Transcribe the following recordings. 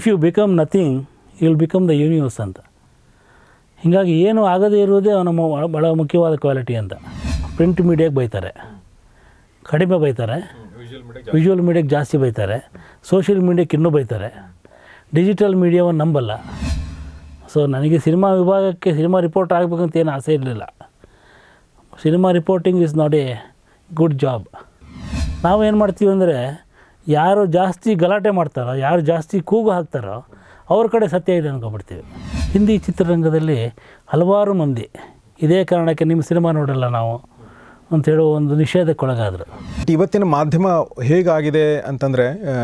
if you become nothing you will become the universe ಅಂತ ಹೀಗಾಗಿ ಏನು ಆಗದೇ ಇರುವುದೇ ನಮ್ಮ ಬಹಳ- ಬಹಳ ಮುಖ್ಯವಾದ ಕ್ವಾಲಿಟಿ ಅಂತ ಪ್ರಿಂಟ್ ಮೀಡಿಯಾಗೆ ಬೈತಾರೆ ಕಡಿಮೆ ಬೈತಾರೆ ವಿಜುವಲ್ ಮೀಡಿಯಾಗೆ ಜಾಸ್ತಿ ಬೈತಾರೆ ಸೋಷಿಯಲ್ ಮೀಡಿಯಾಕ್ಕೆ ಇನ್ನೂ ಬೈತಾರೆ ಡಿಜಿಟಲ್ ಮೀಡಿಯಾವನ್ನು ನಂಬಲ್ಲ ಸೊ ನನಗೆ ಸಿನಿಮಾ ವಿಭಾಗಕ್ಕೆ ಸಿನಿಮಾ ರಿಪೋರ್ಟ್ ಆಗಬೇಕಂತ ಏನು ಆಸೆ ಇರಲಿಲ್ಲ cinema reporting is not a good job ನಾವೇನು ಮಾಡ್ತೀವಿ ಅಂದರೆ ಯಾರು ಜಾಸ್ತಿ ಗಲಾಟೆ ಮಾಡ್ತಾರೋ ಯಾರು ಜಾಸ್ತಿ ಕೂಗು ಹಾಕ್ತಾರೋ ಅವ್ರ ಕಡೆ ಸತ್ಯ ಇದೆ ಅಂದ್ಕೊಂಡ್ಬಿಡ್ತೀವಿ ಹಿಂದಿ ಚಿತ್ರರಂಗದಲ್ಲಿ ಹಲವಾರು ಮಂದಿ ಇದೇ ಕಾರಣಕ್ಕೆ ನಿಮ್ಮ ಸಿನಿಮಾ ನೋಡಲ್ಲ ನಾವು ಅಂತ ಹೇಳೋ ಒಂದು ನಿಷೇಧಕ್ಕೊಳಗಾದರು ಇವತ್ತಿನ ಮಾಧ್ಯಮ ಹೇಗಾಗಿದೆ ಅಂತಂದರೆ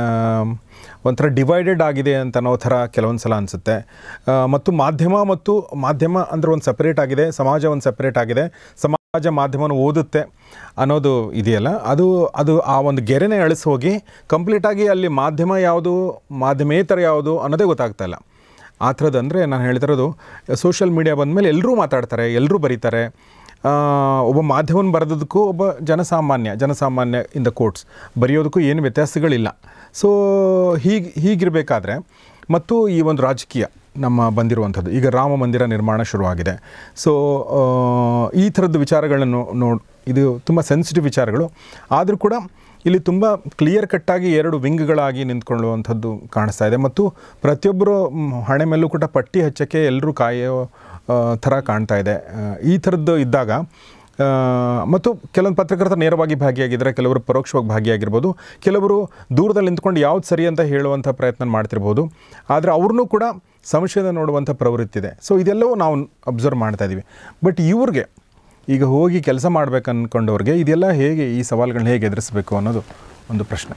ಒಂಥರ ಡಿವೈಡೆಡ್ ಆಗಿದೆ ಅಂತ ಅನ್ನೋ ಥರ ಕೆಲವೊಂದು ಸಲ ಅನಿಸುತ್ತೆ ಮತ್ತು ಮಾಧ್ಯಮ ಮತ್ತು ಮಾಧ್ಯಮ ಅಂದರೆ ಒಂದು ಸಪ್ರೇಟ್ ಆಗಿದೆ ಸಮಾಜ ಒಂದು ಸಪ್ರೇಟ್ ಆಗಿದೆ ಸಮಾಜ ಮಾಧ್ಯಮವನ್ನು ಓದುತ್ತೆ ಅನ್ನೋದು ಇದೆಯಲ್ಲ ಅದು ಅದು ಆ ಒಂದು ಗೆರೆನೇ ಅಳಿಸಿ ಹೋಗಿ ಕಂಪ್ಲೀಟಾಗಿ ಅಲ್ಲಿ ಮಾಧ್ಯಮ ಯಾವುದು ಮಾಧ್ಯಮೇತರ ಯಾವುದು ಅನ್ನೋದೇ ಗೊತ್ತಾಗ್ತಾ ಇಲ್ಲ ಆ ಥರದ್ದು ಅಂದರೆ ನಾನು ಹೇಳ್ತಿರೋದು ಸೋಷಿಯಲ್ ಮೀಡಿಯಾ ಬಂದಮೇಲೆ ಎಲ್ಲರೂ ಮಾತಾಡ್ತಾರೆ ಎಲ್ಲರೂ ಬರೀತಾರೆ ಆ, ಒಬ್ಬ ಮಾಧ್ಯಮನ ಬರೆದದಕ್ಕೂ ಒಬ್ಬ ಜನಸಾಮಾನ್ಯ ಜನಸಾಮಾನ್ಯ ಇನ್ ದ ಕೋರ್ಟ್ಸ್ ಬರೆಯೋದಕ್ಕೂ ಏನು ವ್ಯತ್ಯಾಸಗಳಿಲ್ಲ ಸೊ ಹೀಗೆ ಹೀಗಿರಬೇಕಾದ್ರೆ ಮತ್ತು ಈ ಒಂದು ರಾಜಕೀಯ ನಮ್ಮ ಬಂದಿರುವಂಥದ್ದು ಈಗ ರಾಮ ಮಂದಿರ ನಿರ್ಮಾಣ ಶುರುವಾಗಿದೆ ಸೊ ಈ ಥರದ್ದು ವಿಚಾರಗಳನ್ನು ನೋಡ್ ಇದು ತುಂಬ ಸೆನ್ಸಿಟಿವ್ ವಿಚಾರಗಳು ಆದರೂ ಕೂಡ ಇಲ್ಲಿ ತುಂಬ ಕ್ಲಿಯರ್ ಕಟ್ಟಾಗಿ ಎರಡು ವಿಂಗ್ಗಳಾಗಿ ನಿಂತ್ಕೊಳ್ಳುವಂಥದ್ದು ಕಾಣಿಸ್ತಾ ಇದೆ ಮತ್ತು ಪ್ರತಿಯೊಬ್ಬರು ಮ್, ಹಣೆ ಮೇಲೂ ಕೂಡ ಪಟ್ಟಿ ಹಚ್ಚಕ್ಕೆ ಎಲ್ಲರೂ ಕಾಯೋ ಆ, ಥರ ಕಾಣ್ತಾ ಇದೆ ಆ, ಈ ಥರದ್ದು ಇದ್ದಾಗ ಆ, ಮತ್ತು ಕೆಲವೊಂದು ಪತ್ರಕರ್ತರು ನೇರವಾಗಿ ಭಾಗಿಯಾಗಿದ್ದಾರೆ ಕೆಲವರು ಪರೋಕ್ಷವಾಗಿ ಭಾಗಿಯಾಗಿರ್ಬೋದು ಕೆಲವರು ದೂರದಲ್ಲಿ ನಿಂತ್ಕೊಂಡು ಯಾವ್ದು ಸರಿ ಅಂತ ಹೇಳುವಂಥ ಪ್ರಯತ್ನ ಮಾಡ್ತಿರ್ಬೋದು ಆದರೆ ಅವ್ರನ್ನೂ ಕೂಡ ಸಂಶಯದ ನೋಡುವಂಥ ಪ್ರವೃತ್ತಿ ಇದೆ ಸೊ ಇದೆಲ್ಲವೂ ನಾವು ಅಬ್ಸರ್ವ್ ಮಾಡ್ತಾ ಇದ್ದೀವಿ ಬಟ್ ಇವ್ರಿಗೆ ಈಗ ಹೋಗಿ ಕೆಲಸ ಮಾಡ್ಬೇಕು ಅಂದ್ಕೊಂಡವ್ರಿಗೆ ಇದೆಲ್ಲ ಹೇಗೆ ಈ ಸವಾಲುಗಳನ್ನ ಹೇಗೆ ಎದುರಿಸಬೇಕು ಅನ್ನೋದು ಒಂದು ಪ್ರಶ್ನೆ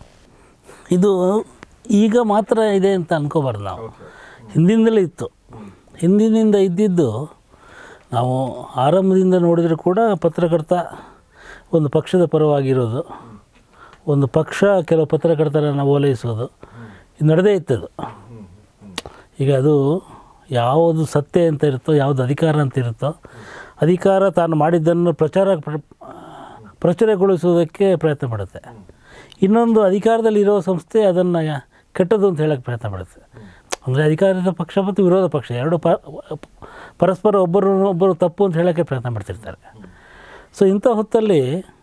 ಇದು ಈಗ ಮಾತ್ರ ಇದೆ ಅಂತ ಅನ್ಕೋಬಾರ್ದು ನಾವು ಹಿಂದಿಂದಲೇ ಇತ್ತು ಹಿಂದಿನಿಂದ ಇದ್ದಿದ್ದು ನಾವು ಆರಂಭದಿಂದ ನೋಡಿದರೂ ಕೂಡ ಪತ್ರಕರ್ತ ಒಂದು ಪಕ್ಷದ ಪರವಾಗಿರೋದು ಒಂದು ಪಕ್ಷ ಕೆಲವು ಪತ್ರಕರ್ತರನ್ನು ಓಲೈಸೋದು ಇದು ನಡೆದೇ ಇತ್ತದು ಈಗ ಅದು ಯಾವುದು ಸತ್ಯ ಅಂತ ಇರುತ್ತೋ ಯಾವುದು ಅಧಿಕಾರ ಅಂತ ಇರುತ್ತೋ ಅಧಿಕಾರ ತಾನು ಮಾಡಿದ್ದನ್ನು ಪ್ರಚಾರ ಪ್ರ- ಪ್ರಚುರಗೊಳಿಸುವುದಕ್ಕೆ ಪ್ರಯತ್ನ ಪಡುತ್ತೆ ಇನ್ನೊಂದು ಅಧಿಕಾರದಲ್ಲಿ ಇರೋ ಸಂಸ್ಥೆ ಅದನ್ನು ಕೆಟ್ಟದ್ದು ಅಂತ ಹೇಳೋಕ್ಕೆ ಪ್ರಯತ್ನ ಪಡುತ್ತೆ ಅಂದರೆ ಅಧಿಕಾರದ ಪಕ್ಷ ಮತ್ತು ವಿರೋಧ ಪಕ್ಷ ಎರಡು ಪ ಪರಸ್ಪರ ಒಬ್ಬರು ಒಬ್ಬರು ತಪ್ಪು ಅಂತ ಹೇಳೋಕ್ಕೆ ಪ್ರಯತ್ನ ಪಡ್ತಿರ್ತಾರೆ ಸೊ ಇಂಥ ಹೊತ್ತಲ್ಲಿ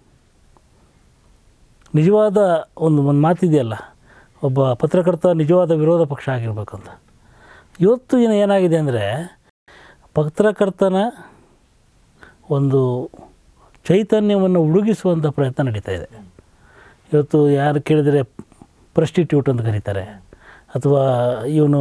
ನಿಜವಾದ ಒಂದು ಒಂದು ಮಾತಿದೆಯಲ್ಲ ಒಬ್ಬ ಪತ್ರಕರ್ತ ನಿಜವಾದ ವಿರೋಧ ಪಕ್ಷ ಆಗಿರ್ಬೇಕು ಅಂತ ಇವತ್ತು ಏನು ಏನಾಗಿದೆ ಅಂದರೆ ಪತ್ರಕರ್ತನ ಒಂದು ಚೈತನ್ಯವನ್ನು ಉಡುಗಿಸುವಂಥ ಪ್ರಯತ್ನ ನಡೀತಾ ಇದೆ ಇವತ್ತು ಯಾರು ಕೇಳಿದರೆ ಪ್ರಸ್ಟಿಟ್ಯೂಟ್ ಅಂತ ಕರೀತಾರೆ ಅಥವಾ ಇವನು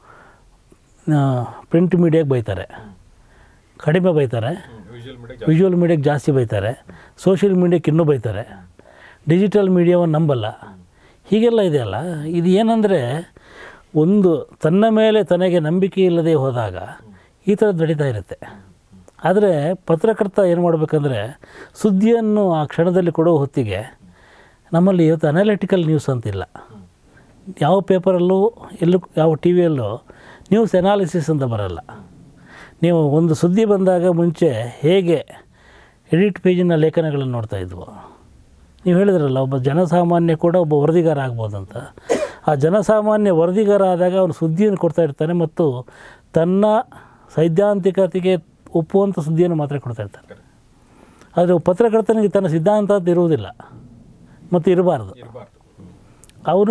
ಪ್ರಿಂಟ್ ಮೀಡಿಯಾಗೆ ಬೈತಾರೆ ಕಡಿಮೆ ಬೈತಾರೆ ವಿಜುವಲ್ ಮೀಡಿಯಾಗೆ ಜಾಸ್ತಿ ಬೈತಾರೆ ಸೋಷಿಯಲ್ ಮೀಡಿಯಾಕ್ಕೆ ಇನ್ನೂ ಬೈತಾರೆ ಡಿಜಿಟಲ್ ಮೀಡಿಯಾವನ್ನು ನಂಬಲ್ಲ ಹೀಗೆಲ್ಲ ಇದೆಯಲ್ಲ ಇದು ಏನಂದರೆ ಒಂದು ತನ್ನ ಮೇಲೆ ತನಗೆ ನಂಬಿಕೆ ಇಲ್ಲದೆ ಹೋದಾಗ ಈ ಥರದ್ದು ನಡೀತಾ ಇರುತ್ತೆ ಆದರೆ ಪತ್ರಕರ್ತ ಏನು ಮಾಡಬೇಕಂದ್ರೆ ಸುದ್ದಿಯನ್ನು ಆ ಕ್ಷಣದಲ್ಲಿ ಕೊಡೋ ಹೊತ್ತಿಗೆ ನಮ್ಮಲ್ಲಿ ಇವತ್ತು ಅನಾಲಿಟಿಕಲ್ ನ್ಯೂಸ್ ಅಂತಿಲ್ಲ ಯಾವ ಪೇಪರಲ್ಲೂ ಎಲ್ಲೂ ಯಾವ ಟಿ ವಿಯಲ್ಲೂ ನ್ಯೂಸ್ ಎನಾಲಿಸಿಸ್ ಅಂತ ಬರಲ್ಲ ನೀವು ಒಂದು ಸುದ್ದಿ ಬಂದಾಗ ಮುಂಚೆ ಹೇಗೆ ಎಡಿಟ್ ಪೇಜಿನ ಲೇಖನಗಳನ್ನು ನೋಡ್ತಾ ಇದ್ವು ನೀವು ಹೇಳಿದ್ರಲ್ಲ ಒಬ್ಬ ಜನಸಾಮಾನ್ಯ ಕೂಡ ಒಬ್ಬ ವರದಿಗಾರ ಆಗ್ಬೋದು ಅಂತ ಆ ಜನಸಾಮಾನ್ಯ ವರದಿಗಾರ ಆದಾಗ ಅವನು ಸುದ್ದಿಯನ್ನು ಕೊಡ್ತಾ ಇರ್ತಾನೆ ಮತ್ತು ತನ್ನ ಸೈದ್ಧಾಂತಿಕತೆಗೆ ಒಪ್ಪುವಂಥ ಸುದ್ದಿಯನ್ನು ಮಾತ್ರ ಕೊಡ್ತಾ ಇರ್ತಾನೆ ಆದರೆ ಪತ್ರಕರ್ತನಿಗೆ ತನ್ನ ಸಿದ್ಧಾಂತ ಅಂತ ಇರುವುದಿಲ್ಲ ಮತ್ತು ಇರಬಾರ್ದು ಅವನು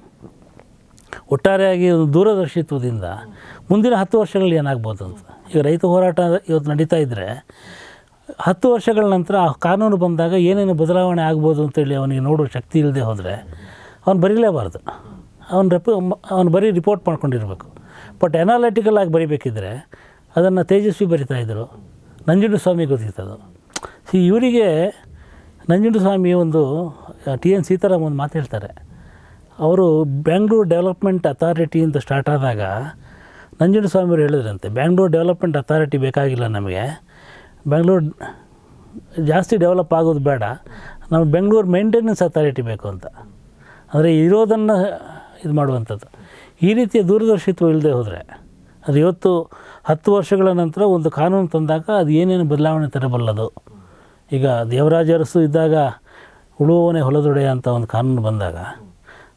ಒಟ್ಟಾರೆಯಾಗಿ ಒಂದು ದೂರದರ್ಶಿತ್ವದಿಂದ ಮುಂದಿನ ಹತ್ತು ವರ್ಷಗಳಲ್ಲಿ ಏನಾಗ್ಬೋದು ಅಂತ ಈಗ ರೈತ ಹೋರಾಟ ಇವತ್ತು ನಡೀತಾ ಇದ್ದರೆ ಹತ್ತು ವರ್ಷಗಳ ನಂತರ ಆ ಕಾನೂನು ಬಂದಾಗ ಏನೇನು ಬದಲಾವಣೆ ಆಗ್ಬೋದು ಅಂತೇಳಿ ಅವನಿಗೆ ನೋಡೋ ಶಕ್ತಿ ಇಲ್ಲದೆ ಹೋದರೆ ಅವನು ಬರೀಲೇಬಾರ್ದು ಅವನು ರೆಪ್ ಅವನು ಬರೀ ರಿಪೋರ್ಟ್ ಮಾಡ್ಕೊಂಡಿರಬೇಕು ಬಟ್ ಎನಾಲಿಟಿಕಲ್ ಆಗಿ ಬರಿಬೇಕಿದ್ರೆ ಅದನ್ನು ತೇಜಸ್ವಿ ಬರಿತಾ ಇದ್ದರು ನಂಜುಂಡಸ್ವಾಮಿ ಗೊತ್ತಿತ್ತದು ಸಿ ಇವರಿಗೆ ನಂಜುಂಡಸ್ವಾಮಿ ಒಂದು ಟಿ ಎನ್ ಸೀತಾರಾಮ್ ಒಂದು ಮಾತು ಹೇಳ್ತಾರೆ ಅವರು ಬ್ಯಾಂಗ್ಳೂರು ಡೆವಲಪ್ಮೆಂಟ್ ಅಥಾರಿಟಿ ಅಂತ ಸ್ಟಾರ್ಟ್ ಆದಾಗ ನಂಜುಂಡಸ್ವಾಮಿಯವರು ಹೇಳಿದ್ರಂತೆ ಬ್ಯಾಂಗ್ಳೂರು ಡೆವಲಪ್ಮೆಂಟ್ ಅಥಾರಿಟಿ ಬೇಕಾಗಿಲ್ಲ ನಮಗೆ ಬ್ಯಾಂಗ್ಳೂರು ಜಾಸ್ತಿ ಡೆವಲಪ್ ಆಗೋದು ಬೇಡ ನಾವು ಬೆಂಗಳೂರು ಮೇಂಟೆನೆನ್ಸ್ ಅಥಾರಿಟಿ ಬೇಕು ಅಂತ ಅಂದರೆ ಇರೋದನ್ನು ಇದು ಮಾಡುವಂಥದ್ದು ಈ ರೀತಿಯ ದೂರದರ್ಶಿತ್ವ ಇಲ್ಲದೆ ಹೋದರೆ ಅದು ಇವತ್ತು ಹತ್ತು ವರ್ಷಗಳ ನಂತರ ಒಂದು ಕಾನೂನು ತಂದಾಗ ಅದು ಏನೇನು ಬದಲಾವಣೆ ತರಬಲ್ಲದು ಈಗ ದೇವರಾಜ ಅರಸು ಇದ್ದಾಗ ಉಳುವವನೇ ಹೊಲದೊಡೆಯ ಅಂತ ಒಂದು ಕಾನೂನು ಬಂದಾಗ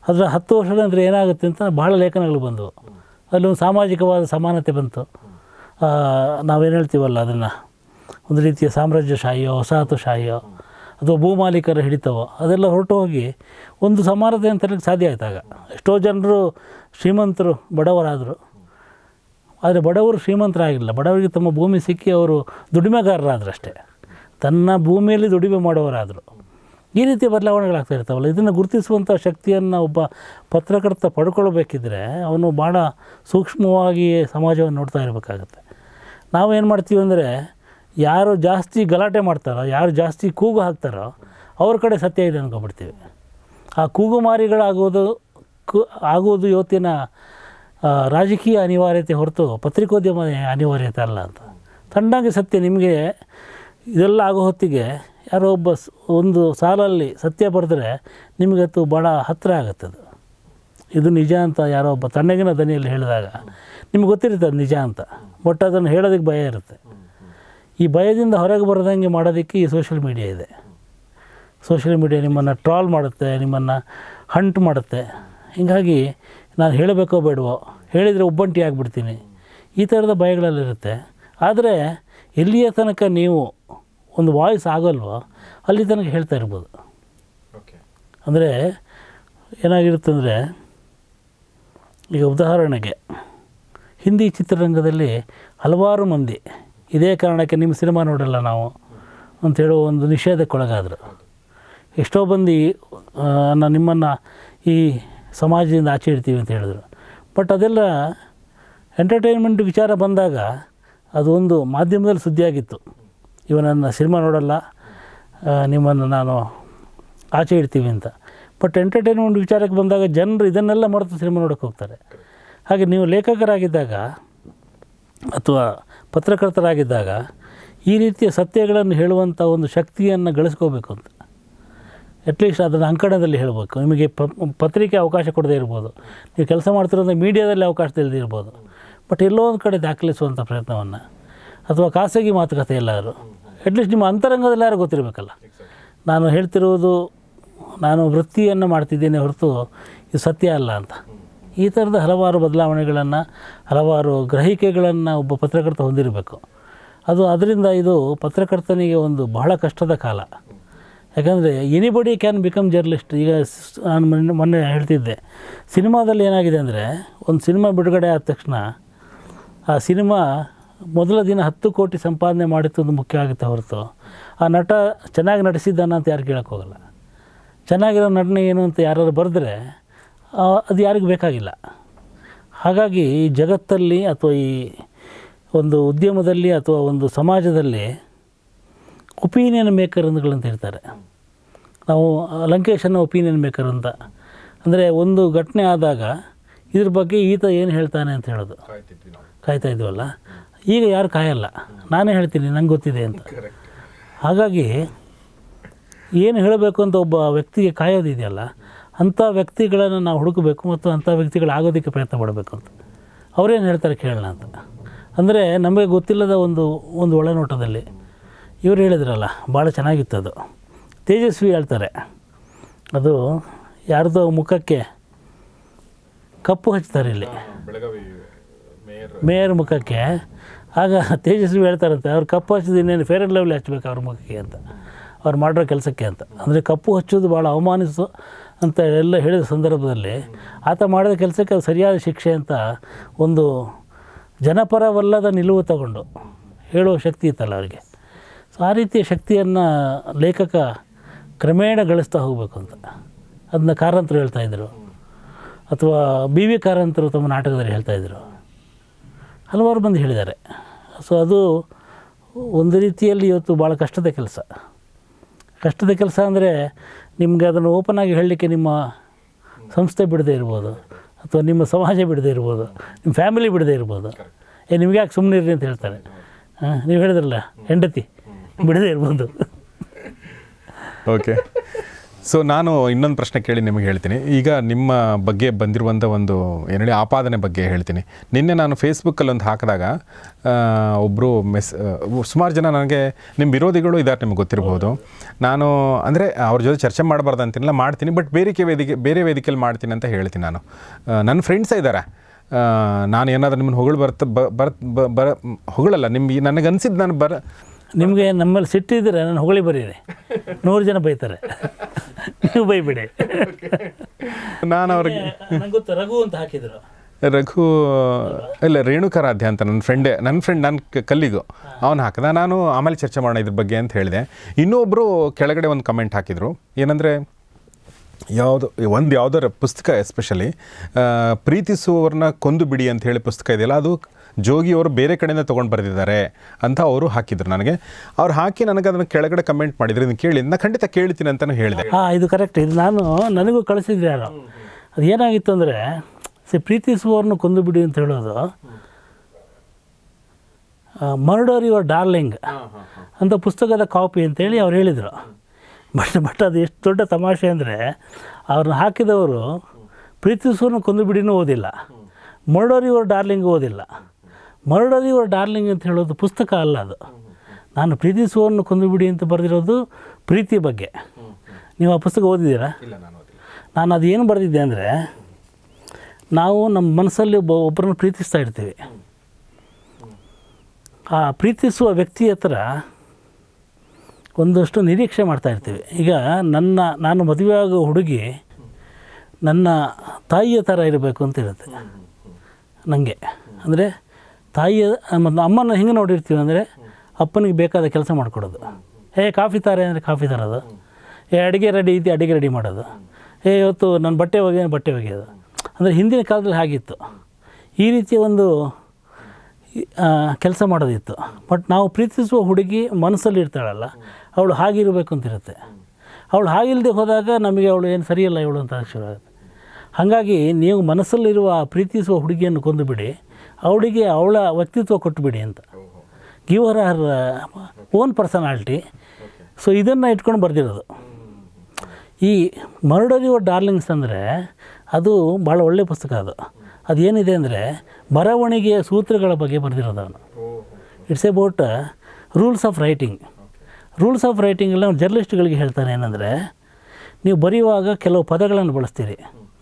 ಅದರ ಹತ್ತು ವರ್ಷದ ನಂತರ ಏನಾಗುತ್ತೆ ಅಂತ ಬಹಳ ಲೇಖನಗಳು ಬಂದವು ಅಲ್ಲಿ ಒಂದು ಸಾಮಾಜಿಕವಾದ ಸಮಾನತೆ ಬಂತು ಆ, ನಾವೇನು ಹೇಳ್ತೀವಲ್ಲ ಅದನ್ನು ಒಂದು ರೀತಿಯ ಸಾಮ್ರಾಜ್ಯಶಾಹಿಯೋ ವಸಾಹತುಶಾಹಿಯೋ ಅಥವಾ ಭೂಮಾಲೀಕರ ಹಿಡಿತವೋ ಅದೆಲ್ಲ ಹೊರಟು ಹೋಗಿ ಒಂದು ಸಮಾನತೆ ಅಂತ ಹೇಳಕ್ಕೆ ಸಾಧ್ಯ ಆಯ್ತಾಗ ಎಷ್ಟೋ ಜನರು ಶ್ರೀಮಂತರು ಬಡವರಾದರು ಆದರೆ ಬಡವರು ಶ್ರೀಮಂತರಾಗಿಲ್ಲ ಬಡವರಿಗೆ ತಮ್ಮ ಭೂಮಿ ಸಿಕ್ಕಿ ಅವರು ದುಡಿಮೆಗಾರರಾದ್ರು ಅಷ್ಟೇ ತನ್ನ ಭೂಮಿಯಲ್ಲಿ ದುಡಿಮೆ ಮಾಡೋರಾದರು ಈ ರೀತಿ ಬದಲಾವಣೆಗಳಾಗ್ತಾ ಇರ್ತಾವಲ್ಲ ಇದನ್ನು ಗುರುತಿಸುವಂಥ ಶಕ್ತಿಯನ್ನು ಒಬ್ಬ ಪತ್ರಕರ್ತ ಪಡ್ಕೊಳ್ಬೇಕಿದ್ರೆ ಅವನು ಭಾಳ ಸೂಕ್ಷ್ಮವಾಗಿ ಸಮಾಜವನ್ನು ನೋಡ್ತಾ ಇರಬೇಕಾಗತ್ತೆ ನಾವೇನು ಮಾಡ್ತೀವಿ ಅಂದರೆ ಯಾರು ಜಾಸ್ತಿ ಗಲಾಟೆ ಮಾಡ್ತಾರೋ ಯಾರು ಜಾಸ್ತಿ ಕೂಗು ಹಾಕ್ತಾರೋ ಅವ್ರ ಕಡೆ ಸತ್ಯ ಇದೆ ಅಂದ್ಕೊಂಡ್ಬಿಡ್ತೀವಿ ಆ ಕೂಗುಮಾರಿಗಳಾಗೋದು ಕು ಆಗುವುದು ಇವತ್ತಿನ ಆ, ರಾಜಕೀಯ ಅನಿವಾರ್ಯತೆ ಹೊರತು ಪತ್ರಿಕೋದ್ಯಮ ಅನಿವಾರ್ಯತೆ ಅಲ್ಲ ಅಂತ ತಣ್ಣಗೆ ಸತ್ಯ ನಿಮಗೆ ಇದೆಲ್ಲ ಆಗೋ ಹೊತ್ತಿಗೆ ಯಾರೋ ಒಬ್ಬ ಸ್- ಒಂದು ಸಾಲಲ್ಲಿ ಸತ್ಯ ಬರೆದ್ರೆ ನಿಮಗತ್ತು ಭಾಳ ಹತ್ತಿರ ಆಗುತ್ತೆ ಅದು ಇದು ನಿಜ ಅಂತ ಯಾರೋ ಒಬ್ಬ ತಣ್ಣಗಿನ ದನಿಯಲ್ಲಿ ಹೇಳಿದಾಗ ನಿಮ್ಗೆ ಗೊತ್ತಿರುತ್ತೆ ಅದು ನಿಜ ಅಂತ ಬಟ್ ಅದನ್ನು ಹೇಳೋದಕ್ಕೆ ಭಯ ಇರುತ್ತೆ ಈ ಭಯದಿಂದ ಹೊರಗೆ ಬರದಂಗೆ ಮಾಡೋದಕ್ಕೆ ಈ ಸೋಷಿಯಲ್ ಮೀಡಿಯಾ ಇದೆ ಸೋಷಿಯಲ್ ಮೀಡಿಯಾ ನಿಮ್ಮನ್ನು ಟ್ರಾಲ್ ಮಾಡುತ್ತೆ ನಿಮ್ಮನ್ನು ಹಂಟ್ ಮಾಡುತ್ತೆ ಹೀಗಾಗಿ ನಾನು ಹೇಳಬೇಕೋ ಬೇಡವೋ ಹೇಳಿದರೆ ಒಬ್ಬಂಟಿ ಆಗಿಬಿಡ್ತೀನಿ ಈ ಥರದ ಭಯಗಳಲ್ಲಿರುತ್ತೆ ಆದರೆ ಎಲ್ಲಿಯ ತನಕ ನೀವು ಒಂದು ವಾಯ್ಸ್ ಆಗಲ್ವೋ ಅಲ್ಲಿ ತನಕ ಹೇಳ್ತಾ ಇರ್ಬೋದು ಓಕೆ ಅಂದರೆ ಏನಾಗಿರುತ್ತಂದರೆ ಈಗ ಉದಾಹರಣೆಗೆ ಹಿಂದಿ ಚಿತ್ರರಂಗದಲ್ಲಿ ಹಲವಾರು ಮಂದಿ ಇದೇ ಕಾರಣಕ್ಕೆ ನಿಮ್ಮ ಸಿನಿಮಾ ನೋಡಲ್ಲ ನಾವು ಅಂತ ಹೇಳೋ ಒಂದು ನಿಷೇಧಕ್ಕೊಳಗಾದರು ಎಷ್ಟೋ ಮಂದಿ ಆ, ನಾನು ನಿಮ್ಮನ್ನು ಈ ಸಮಾಜದಿಂದ ಆಚೆ ಇಡ್ತೀವಿ ಅಂತ ಹೇಳಿದ್ರು ಬಟ್ ಅದೆಲ್ಲ ಎಂಟರ್ಟೈನ್ಮೆಂಟ್ ವಿಚಾರ ಬಂದಾಗ ಅದು ಒಂದು ಮಾಧ್ಯಮದಲ್ಲಿ ಸುದ್ದಿಯಾಗಿತ್ತು ಇವ ನನ್ನ ಸಿನಿಮಾ ನೋಡಲ್ಲ ಆ, ನಿಮ್ಮನ್ನು ನಾನು ಆಚೆ ಇಡ್ತೀವಿ ಅಂತ ಬಟ್ ಎಂಟರ್ಟೈನ್ಮೆಂಟ್ ವಿಚಾರಕ್ಕೆ ಬಂದಾಗ ಜನರು ಇದನ್ನೆಲ್ಲ ಮರೆತು ಸಿನಿಮಾ ನೋಡೋಕ್ಕೆ ಹೋಗ್ತಾರೆ ಹಾಗೆ ನೀವು ಲೇಖಕರಾಗಿದ್ದಾಗ ಅಥವಾ ಪತ್ರಕರ್ತರಾಗಿದ್ದಾಗ ಈ ರೀತಿಯ ಸತ್ಯಗಳನ್ನು ಹೇಳುವಂಥ ಒಂದು ಶಕ್ತಿಯನ್ನು ಗಳಿಸ್ಕೋಬೇಕು ಅಂತ ಅಟ್ಲೀಸ್ಟ್ ಅದನ್ನು ಅಂಕಣದಲ್ಲಿ ಹೇಳಬೇಕು ನಿಮಗೆ ಪ ಪತ್ರಿಕೆ ಅವಕಾಶ ಕೊಡದೇ ಇರ್ಬೋದು ನೀವು ಕೆಲಸ ಮಾಡ್ತಿರೋದು ಮೀಡಿಯಾದಲ್ಲಿ ಅವಕಾಶ ಇಲ್ಲದೆ ಇರ್ಬೋದು ಬಟ್ ಎಲ್ಲೋ ಒಂದು ಕಡೆ ದಾಖಲಿಸುವಂಥ ಪ್ರಯತ್ನವನ್ನು ಅಥವಾ ಖಾಸಗಿ ಮಾತುಕತೆ ಎಲ್ಲಾದರೂ ಅಟ್ಲೀಸ್ಟ್ ನಿಮ್ಮ ಅಂತರಂಗದಲ್ಲಿ ಯಾರು ಗೊತ್ತಿರಬೇಕಲ್ಲ ನಾನು ಹೇಳ್ತಿರುವುದು ನಾನು ವೃತ್ತಿಯನ್ನು ಮಾಡ್ತಿದ್ದೇನೆ ಹೊರತು ಇದು ಸತ್ಯ ಅಲ್ಲ ಅಂತ ಈ ಥರದ ಹಲವಾರು ಬದಲಾವಣೆಗಳನ್ನು ಹಲವಾರು ಗ್ರಹಿಕೆಗಳನ್ನು ಒಬ್ಬ ಪತ್ರಕರ್ತ ಹೊಂದಿರಬೇಕು ಅದು ಅದರಿಂದ ಇದು ಪತ್ರಕರ್ತನಿಗೆ ಒಂದು ಬಹಳ ಕಷ್ಟದ ಕಾಲ ಯಾಕಂದರೆ ಎನಿಬಡಿ ಕ್ಯಾನ್ ಬಿಕಮ್ ಜರ್ನಲಿಸ್ಟ್ ಈಗ ಸ್- ನಾನು ಮೊನ್ನೆ ಮೊನ್ನೆ ಹೇಳ್ತಿದ್ದೆ ಸಿನಿಮಾದಲ್ಲಿ ಏನಾಗಿದೆ ಅಂದರೆ ಒಂದು ಸಿನಿಮಾ ಬಿಡುಗಡೆ ಆದ ತಕ್ಷಣ ಆ ಸಿನಿಮಾ ಮೊದಲ ದಿನ ಹತ್ತು ಕೋಟಿ ಸಂಪಾದನೆ ಮಾಡಿತ್ತು ಒಂದು ಮುಖ್ಯ ಆಗುತ್ತೆ ಹೊರತು ಆ ನಟ ಚೆನ್ನಾಗಿ ನಟಿಸಿದ್ದಾನ ಅಂತ ಯಾರು ಕೇಳಕ್ಕೆ ಹೋಗಲ್ಲ ಚೆನ್ನಾಗಿರೋ ನಟನೆ ಏನು ಅಂತ ಯಾರು ಬರೆದ್ರೆ ಅದು ಯಾರಿಗೂ ಬೇಕಾಗಿಲ್ಲ ಹಾಗಾಗಿ ಈ ಜಗತ್ತಲ್ಲಿ ಅಥವಾ ಈ ಒಂದು ಉದ್ಯಮದಲ್ಲಿ ಅಥವಾ ಒಂದು ಸಮಾಜದಲ್ಲಿ ಒಪಿನಿಯನ್ ಮೇಕರ್ ಅಂದ್ಗಳಂತ ಇರ್ತಾರೆ ನಾವು ಲಂಕೇಶನ್ನ ಒಪಿನಿಯನ್ ಮೇಕರ್ ಅಂತ ಅಂದರೆ ಒಂದು ಘಟನೆ ಆದಾಗ ಇದ್ರ ಬಗ್ಗೆ ಈತ ಏನು ಹೇಳ್ತಾನೆ ಅಂತ ಹೇಳೋದು ಕಾಯ್ತಿದ್ವಿ ನಾವು ಕಾಯ್ತಾ ಇದ್ವಲ್ಲ ಈಗ ಯಾರು ಕಾಯಲ್ಲ ನಾನೇ ಹೇಳ್ತೀನಿ ನಂಗೆ ಗೊತ್ತಿದೆ ಅಂತ ಹಾಗಾಗಿ ಏನು ಹೇಳಬೇಕು ಅಂತ ಒಬ್ಬ ವ್ಯಕ್ತಿಗೆ ಕಾಯೋದಿದೆಯಲ್ಲ ಅಂಥ ವ್ಯಕ್ತಿಗಳನ್ನು ನಾವು ಹುಡುಕಬೇಕು ಮತ್ತು ಅಂಥ ವ್ಯಕ್ತಿಗಳಾಗೋದಕ್ಕೆ ಪ್ರಯತ್ನ ಪಡಬೇಕು ಅಂತ ಅವರೇನು ಹೇಳ್ತಾರೆ ಕೇಳೋಣ ಅಂತ ಅಂದರೆ ನಮಗೆ ಗೊತ್ತಿಲ್ಲದ ಒಂದು ಒಂದು ಒಳನೋಟದಲ್ಲಿ ಇವ್ರು ಹೇಳಿದ್ರಲ್ಲ ಭಾಳ ಚೆನ್ನಾಗಿತ್ತು ಅದು ತೇಜಸ್ವಿ ಹೇಳ್ತಾರೆ ಅದು ಯಾರ್ದೋ ಮುಖಕ್ಕೆ ಕಪ್ಪು ಹಚ್ತಾರೆ ಇಲ್ಲಿ ಬೆಳಗಾವಿ ಮೇಯರ್ ಮೇಯರ್ ಮುಖಕ್ಕೆ ಆಗ ತೇಜಸ್ವಿ ಹೇಳ್ತಾರಂತೆ ಅವ್ರು ಕಪ್ಪು ಹಚ್ಚಿದ ಇನ್ನೇನು ಫೇರ್ ಆ್ಯಂಡ್ ಲವ್ಲಿ ಹಚ್ಬೇಕು ಅವ್ರ ಮುಖಕ್ಕೆ ಅಂತ ಅವ್ರು ಮಾಡಿರೋ ಕೆಲಸಕ್ಕೆ ಅಂತ ಅಂದರೆ ಕಪ್ಪು ಹಚ್ಚೋದು ಭಾಳ ಅವಮಾನಿಸು ಅಂತ ಎಲ್ಲ ಹೇಳಿದ ಸಂದರ್ಭದಲ್ಲಿ ಆತ ಮಾಡಿದ ಕೆಲಸಕ್ಕೆ ಅದು ಸರಿಯಾದ ಶಿಕ್ಷೆ ಅಂತ ಒಂದು ಜನಪರವಲ್ಲದ ನಿಲುವು ತಗೊಂಡು ಹೇಳುವ ಶಕ್ತಿ ಇತ್ತಲ್ಲ ಅವರಿಗೆ ಸೊ ಆ ರೀತಿಯ ಶಕ್ತಿಯನ್ನು ಲೇಖಕ ಕ್ರಮೇಣ ಗಳಿಸ್ತಾ ಹೋಗಬೇಕು ಅಂತ ಅದನ್ನ ಕಾರಂತರು ಹೇಳ್ತಾಯಿದ್ರು ಅಥವಾ ಬಿ ವಿ ಕಾರಂತರು ತಮ್ಮ ನಾಟಕದಲ್ಲಿ ಹೇಳ್ತಾಯಿದ್ರು ಹಲವಾರು ಮಂದಿ ಹೇಳಿದ್ದಾರೆ ಸೊ ಅದು ಒಂದು ರೀತಿಯಲ್ಲಿ ಇವತ್ತು ಭಾಳ ಕಷ್ಟದ ಕೆಲಸ ಕಷ್ಟದ ಕೆಲಸ ಅಂದರೆ ನಿಮಗೆ ಅದನ್ನು ಓಪನ್ ಆಗಿ ಹೇಳಲಿಕ್ಕೆ ನಿಮ್ಮ ಸಂಸ್ಥೆ ಬಿಡದೇ ಇರ್ಬೋದು ಅಥವಾ ನಿಮ್ಮ ಸಮಾಜ ಬಿಡದೇ ಇರ್ಬೋದು ನಿಮ್ಮ ಫ್ಯಾಮಿಲಿ ಬಿಡದೇ ಇರ್ಬೋದು ಏ ನಿಮ್ಗೆ ಯಾಕೆ ಸುಮ್ಮನೆ ಇರ್ರಿ ಅಂತ ಹೇಳ್ತಾರೆ ಹಾಂ ನೀವು ಹೇಳಿದ್ರಲ್ಲ ಹೆಂಡತಿ ಬಿಡದೇ ಇರ್ಬೋದು ಓಕೆ ಸೊ ನಾನು ಇನ್ನೊಂದು ಪ್ರಶ್ನೆ ಕೇಳಿ ನಿಮಗೆ ಹೇಳ್ತೀನಿ ಈಗ ನಿಮ್ಮ ಬಗ್ಗೆ ಬಂದಿರುವಂಥ ಒಂದು ಏನು ಹೇಳಿ ಆಪಾದನೆ ಬಗ್ಗೆ ಹೇಳ್ತೀನಿ ನಿನ್ನೆ ನಾನು ಫೇಸ್ಬುಕ್ಕಲ್ಲಿ ಒಂದು ಹಾಕಿದಾಗ ಒಬ್ಬರು ಮೆಸ್ ಸುಮಾರು ಜನ ನನಗೆ ನಿಮ್ಮ ವಿರೋಧಿಗಳು ಇದ್ದಾರೆ ನಿಮ್ಗೆ ಗೊತ್ತಿರ್ಬೋದು ನಾನು ಅಂದರೆ ಅವ್ರ ಜೊತೆ ಚರ್ಚೆ ಮಾಡಬಾರ್ದು ಅಂತೀನಿಲ್ಲ ಮಾಡ್ತೀನಿ ಬಟ್ ಬೇರೆ ವೇದಿಕೆ ಬೇರೆ ವೇದಿಕೆಯಲ್ಲಿ ಮಾಡ್ತೀನಿ ಅಂತ ಹೇಳ್ತೀನಿ ನಾನು ಆ, ನನ್ನ ಫ್ರೆಂಡ್ಸೇ ಇದ್ದಾರೆ ಆ, ನಾನು ಏನಾದರೂ ನಿಮ್ಮನ್ನು ಹೊಗಳು ಬರ್ತ ಬ- ಬರ್ ಬ- ಬರ ಹೊಗಳಲ್ಲ ನಿಮ್ಗೆ ನನಗೆ ಅನ್ಸಿದ್ದು ನಾನು ಬರ ನಿಮಗೆ ನಮ್ಮಲ್ಲಿ ಸಿಟ್ಟಿದ್ರೆ ನಾನು ಹೊಗಳಿ ಬರೀರಿ ನೂರು ಜನ ಬೈತಾರೆ ನೀವು ಬೈಬಿಡಿ ನಾನು ಅವ್ರಿಗೆ ನಂಗೆ ಗೊತ್ತು ರಘು ಅಂತ ಹಾಕಿದ್ರು ರಘು ಇಲ್ಲ ರೇಣುಕಾರಾಧ್ಯ ಅಂತ ನನ್ನ ಫ್ರೆಂಡೇ ನನ್ನ ಫ್ರೆಂಡ್ ನನ್ನ ಕಲ್ಲಿಗು ಅವನು ಹಾಕಿದ ನಾನು ಆಮೇಲೆ ಚರ್ಚೆ ಮಾಡೋಣ ಇದ್ರ ಬಗ್ಗೆ ಅಂತ ಹೇಳಿದೆ ಇನ್ನೊಬ್ಬರು ಕೆಳಗಡೆ ಒಂದು ಕಮೆಂಟ್ ಹಾಕಿದರು ಏನಂದರೆ ಯಾವುದು ಒಂದು ಯಾವುದೋ ಪುಸ್ತಕ ಎಸ್ಪೆಷಲಿ ಪ್ರೀತಿಸುವವ್ರನ್ನ ಕೊಂದು ಬಿಡಿ ಅಂತ ಹೇಳಿ ಪುಸ್ತಕ ಇದೆಯಲ್ಲ ಅದು ಜೋಗಿಯವರು ಬೇರೆ ಕಡೆಯಿಂದ ತೊಗೊಂಡು ಬರೆದಿದ್ದಾರೆ ಅಂತ ಅವರು ಹಾಕಿದ್ರು ನನಗೆ ಅವ್ರು ಹಾಕಿ ನನಗೆ ಅದನ್ನು ಕೆಳಗಡೆ ಕಮೆಂಟ್ ಮಾಡಿದ್ರು ಇದನ್ನು ಕೇಳಿ ನಾನು ಖಂಡಿತ ಕೇಳ್ತೀನಿ ಅಂತಲೂ ಹೇಳಿದೆ ಹಾಂ ಇದು ಕರೆಕ್ಟ್ ಇದು ನಾನು ನನಗೂ ಕಳಿಸಿದ್ರು ಯಾರು ಅದು ಏನಾಗಿತ್ತು ಅಂದರೆ ಸಿ ಪ್ರೀತಿಸುವವ್ರನ್ನ ಕೊಂದು ಬಿಡಿ ಅಂತ ಹೇಳೋದು ಮರ್ಡರ್ ಯುವರ್ ಡಾರ್ಲಿಂಗ್ ಅಂತ ಪುಸ್ತಕದ ಕಾಪಿ ಅಂತೇಳಿ ಅವ್ರು ಹೇಳಿದರು ಬಟ್ ಬಟ್ ಅದು ಎಷ್ಟು ದೊಡ್ಡ ತಮಾಷೆ ಅಂದರೆ ಅವ್ರನ್ನ ಹಾಕಿದವರು ಪ್ರೀತಿಸುವವ್ರನ್ನ ಕೊಂದು ಬಿಡಿನೂ ಓದಿಲ್ಲ ಮರ್ಡರ್ ಯುವರ್ ಡಾರ್ಲಿಂಗ್ ಓದಿಲ್ಲ ಮರ್ಡರ್ ಯುವರ್ ಡಾರ್ಲಿಂಗ್ ಅಂತ ಹೇಳೋದು ಪುಸ್ತಕ ಅಲ್ಲ ಅದು ನಾನು ಪ್ರೀತಿಸುವವ್ರನ್ನ ಕೊಂದು ಬಿಡಿ ಅಂತ ಬರೆದಿರೋದು ಪ್ರೀತಿ ಬಗ್ಗೆ ನೀವು ಆ ಪುಸ್ತಕ ಓದಿದ್ದೀರಾ ನಾನು ಅದು ಏನು ಬರೆದಿದ್ದೆ ಅಂದರೆ ನಾವು ನಮ್ಮ ಮನಸ್ಸಲ್ಲಿ ಒಬ್ಬ ಒಬ್ಬರನ್ನು ಪ್ರೀತಿಸ್ತಾ ಇರ್ತೀವಿ ಆ ಪ್ರೀತಿಸುವ ವ್ಯಕ್ತಿ ಹತ್ರ ಒಂದಷ್ಟು ನಿರೀಕ್ಷೆ ಮಾಡ್ತಾ ಇರ್ತೀವಿ ಈಗ ನನ್ನ ನಾನು ಮದುವೆ ಆಗೋ ಹುಡುಗಿ ನನ್ನ ತಾಯಿಯ ಥರ ಇರಬೇಕು ಅಂತ ಇರುತ್ತೆ ನನಗೆ ಅಂದರೆ ತಾಯಿಯ ಮತ್ತು ಅಮ್ಮನ ಹೆಂಗೆ ನೋಡಿರ್ತೀವಿ ಅಂದರೆ ಅಪ್ಪನಿಗೆ ಬೇಕಾದ ಕೆಲಸ ಮಾಡಿಕೊಡೋದು ಏ ಕಾಫಿ ತಾರೆ ಅಂದರೆ ಕಾಫಿ ತರೋದು ಏ ಅಡುಗೆ ರೆಡಿ ಐತಿ ಅಡುಗೆ ರೆಡಿ ಮಾಡೋದು ಏ ಇವತ್ತು ನನ್ನ ಬಟ್ಟೆ ಒಗೆಯೋದು ಬಟ್ಟೆ ಒಗೆಯೋದು ಅಂದರೆ ಹಿಂದಿನ ಕಾಲದಲ್ಲಿ ಹಾಗಿತ್ತು ಈ ರೀತಿಯ ಒಂದು ಕೆಲಸ ಮಾಡೋದಿತ್ತು ಬಟ್ ನಾವು ಪ್ರೀತಿಸುವ ಹುಡುಗಿ ಮನಸ್ಸಲ್ಲಿ ಇರ್ತಾಳಲ್ಲ ಅವಳು ಹಾಗಿರಬೇಕು ಅಂತಿರುತ್ತೆ ಅವಳು ಹಾಗಿಲ್ಲದೆ ಹೋದಾಗ ನಮಗೆ ಅವಳು ಏನು ಸರಿಯಲ್ಲ ಇವಳು ಅಂತ ಶುರು ಆಗುತ್ತೆ ಹಾಗಾಗಿ ನೀವು ಮನಸ್ಸಲ್ಲಿರುವ ಆ ಪ್ರೀತಿಸುವ ಹುಡುಗಿಯನ್ನು ಕೊಂದುಬಿಡಿ ಅವಳಿಗೆ ಅವಳ ವ್ಯಕ್ತಿತ್ವ ಕೊಟ್ಟುಬಿಡಿ ಅಂತ give her her own personality so ಇದನ್ನು ಇಟ್ಕೊಂಡು ಬರೆದಿರೋದು ಈ ಮರ್ಡರ್ ಯುವರ್ ಡಾರ್ಲಿಂಗ್ಸ್ ಅಂದರೆ ಅದು ಭಾಳ ಒಳ್ಳೆಯ ಪುಸ್ತಕ ಅದು ಅದೇನಿದೆ ಅಂದರೆ ಬರವಣಿಗೆಯ ಸೂತ್ರಗಳ ಬಗ್ಗೆ ಬರೆದಿರೋದು ಅವನು it's about rules of writing rules of ರೈಟಿಂಗೆಲ್ಲ ಅವ್ನು ಜರ್ನಲಿಸ್ಟ್ಗಳಿಗೆ ಹೇಳ್ತಾನೆ ಏನಂದರೆ ನೀವು ಬರೆಯುವಾಗ ಕೆಲವು ಪದಗಳನ್ನು ಬಳಸ್ತೀರಿ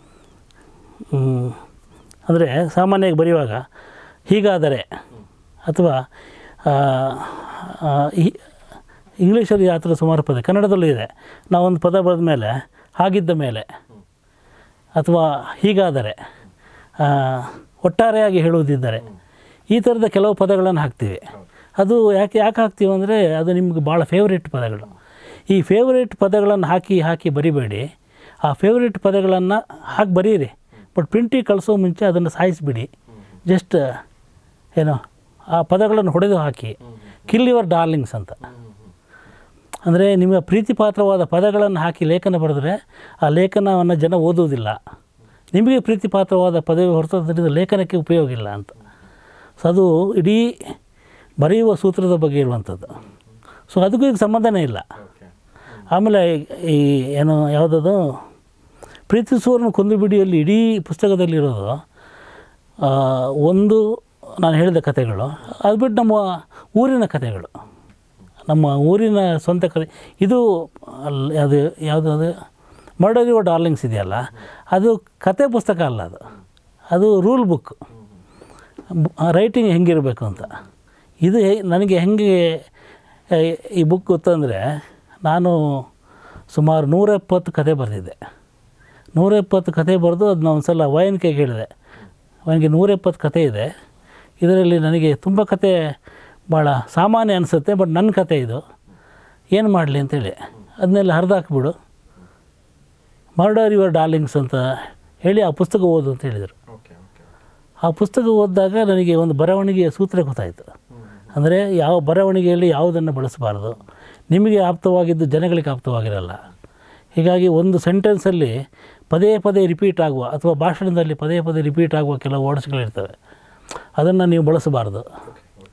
ಅಂದರೆ ಸಾಮಾನ್ಯವಾಗಿ ಬರೆಯುವಾಗ ಹೀಗಾದರೆ ಅಥವಾ ಆ, ಆ, ಈ- ಇಂಗ್ಲೀಷಲ್ಲಿ ಆ ಥರ ಸುಮಾರು ಪದ ಕನ್ನಡದಲ್ಲೂ ಇದೆ ನಾವೊಂದು ಪದ ಬರೆದ ಮೇಲೆ ಹಾಗಿದ್ದ ಮೇಲೆ ಅಥವಾ ಹೀಗಾದರೆ ಆ, ಒಟ್ಟಾರೆಯಾಗಿ ಹೇಳುವುದಿದ್ದರೆ ಈ ಥರದ ಕೆಲವು ಪದಗಳನ್ನು ಹಾಕ್ತೀವಿ ಅದು ಯಾಕೆ ಯಾಕೆ ಹಾಕ್ತೀವಿ ಅಂದರೆ ಅದು ನಿಮ್ಗೆ ಭಾಳ ಫೇವ್ರೇಟ್ ಪದಗಳು ಈ ಫೇವ್ರೇಟ್ ಪದಗಳನ್ನು ಹಾಕಿ ಹಾಕಿ ಬರಿಬೇಡಿ ಆ ಫೇವ್ರೇಟ್ ಪದಗಳನ್ನು ಹಾಕಿ ಬರೀರಿ ಬಟ್ ಪ್ರಿಂಟಿಗೆ ಕಳಿಸೋ ಮುಂಚೆ ಅದನ್ನು ಸಾಯಿಸಿಬಿಡಿ ಜಸ್ಟ್ ಏನು ಆ ಪದಗಳನ್ನು ಹೊಡೆದು ಹಾಕಿ ಕಿಲ್ ಯುವರ್ ಡಾರ್ಲಿಂಗ್ಸ್ ಅಂತ ಅಂದರೆ ನಿಮ್ಮ ಪ್ರೀತಿಪಾತ್ರವಾದ ಪದಗಳನ್ನು ಹಾಕಿ ಲೇಖನ ಬರೆದ್ರೆ ಆ ಲೇಖನವನ್ನು ಜನ ಓದುವುದಿಲ್ಲ ನಿಮಗೆ ಪ್ರೀತಿಪಾತ್ರವಾದ ಪದವಿ ಹೊರತು ಅದರಿಂದ ಲೇಖನಕ್ಕೆ ಉಪಯೋಗ ಇಲ್ಲ ಅಂತ ಸೊ ಅದು ಇಡೀ ಬರೆಯುವ ಸೂತ್ರದ ಬಗ್ಗೆ ಇರುವಂಥದ್ದು ಸೊ ಅದಕ್ಕೂ ಈಗ ಸಂಬಂಧನೇ ಇಲ್ಲ ಆಮೇಲೆ ಈ ಏನು ಯಾವುದದು ಪ್ರೀತಿಸುವವರನ್ನು ಕೊಂದು ಬಿಡಿಯಲ್ಲಿ ಇಡೀ ಪುಸ್ತಕದಲ್ಲಿರೋದು ಆ, ಒಂದು ನಾನು ಹೇಳಿದ ಕಥೆಗಳು ಅದು ಬಿಟ್ಟು ನಮ್ಮ ಊರಿನ ಕಥೆಗಳು ನಮ್ಮ ಊರಿನ ಸ್ವಂತ ಕಥೆ ಇದು ಅಲ್ಲಿ ಅದು ಯಾವುದು ಅದು ಮರ್ಡರ್ ಯುವರ್ ಡಾರ್ಲಿಂಗ್ಸ್ ಇದೆಯಲ್ಲ ಅದು ಕತೆ ಪುಸ್ತಕ ಅಲ್ಲ ಅದು ಅದು ರೂಲ್ ಬುಕ್ ರೈಟಿಂಗ್ ಹೆಂಗಿರಬೇಕು ಅಂತ ಇದು ಹೆ- ನನಗೆ ಹೆಂಗೆ ಆ, ಈ ಬುಕ್ ಗೊತ್ತಂದರೆ ನಾನು ಸುಮಾರು ನೂರ ಎಪ್ಪತ್ತು ಕತೆ ಬರೆದಿದ್ದೆ ನೂರ ಎಪ್ಪತ್ತು ಕತೆ ಬರೆದು ಅದನ್ನ ಒಂದು ಸಲ ವಯನ್ಕೆಗೆ ಹೇಳಿದೆ ಅವನಿಗೆ ನೂರ ಎಪ್ಪತ್ತು ಕತೆ ಇದೆ ಇದರಲ್ಲಿ ನನಗೆ ತುಂಬ ಕತೆ ಭಾಳ ಸಾಮಾನ್ಯ ಅನಿಸುತ್ತೆ ಬಟ್ ನನ್ನ ಕತೆ ಇದು ಏನು ಮಾಡಲಿ ಅಂತೇಳಿ ಅದನ್ನೆಲ್ಲ ಹರಿದಾಕ್ಬಿಡು ಮರ್ಡರ್ ಯುವರ್ ಡಾರ್ಲಿಂಗ್ಸ್ ಅಂತ ಹೇಳಿ ಆ ಪುಸ್ತಕ ಓದು ಅಂತ ಹೇಳಿದರು ಆ ಪುಸ್ತಕ ಓದಿದಾಗ ನನಗೆ ಒಂದು ಬರವಣಿಗೆಯ ಸೂತ್ರ ಗೊತ್ತಾಯಿತು ಅಂದರೆ ಯಾವ ಬರವಣಿಗೆಯಲ್ಲಿ ಯಾವುದನ್ನು ಬಳಸಬಾರ್ದು ನಿಮಗೆ ಆಪ್ತವಾಗಿದ್ದು ಜನಗಳಿಗೆ ಆಪ್ತವಾಗಿರಲ್ಲ ಹೀಗಾಗಿ ಒಂದು ಸೆಂಟೆನ್ಸಲ್ಲಿ ಪದೇ ಪದೇ ರಿಪೀಟ್ ಆಗುವ ಅಥವಾ ಭಾಷಣದಲ್ಲಿ ಪದೇ ಪದೇ ರಿಪೀಟ್ ಆಗುವ ಕೆಲವು ವರ್ಡ್ಸ್ಗಳಿರ್ತವೆ ಅದನ್ನು ನೀವು ಬಳಸಬಾರ್ದು ಸೊ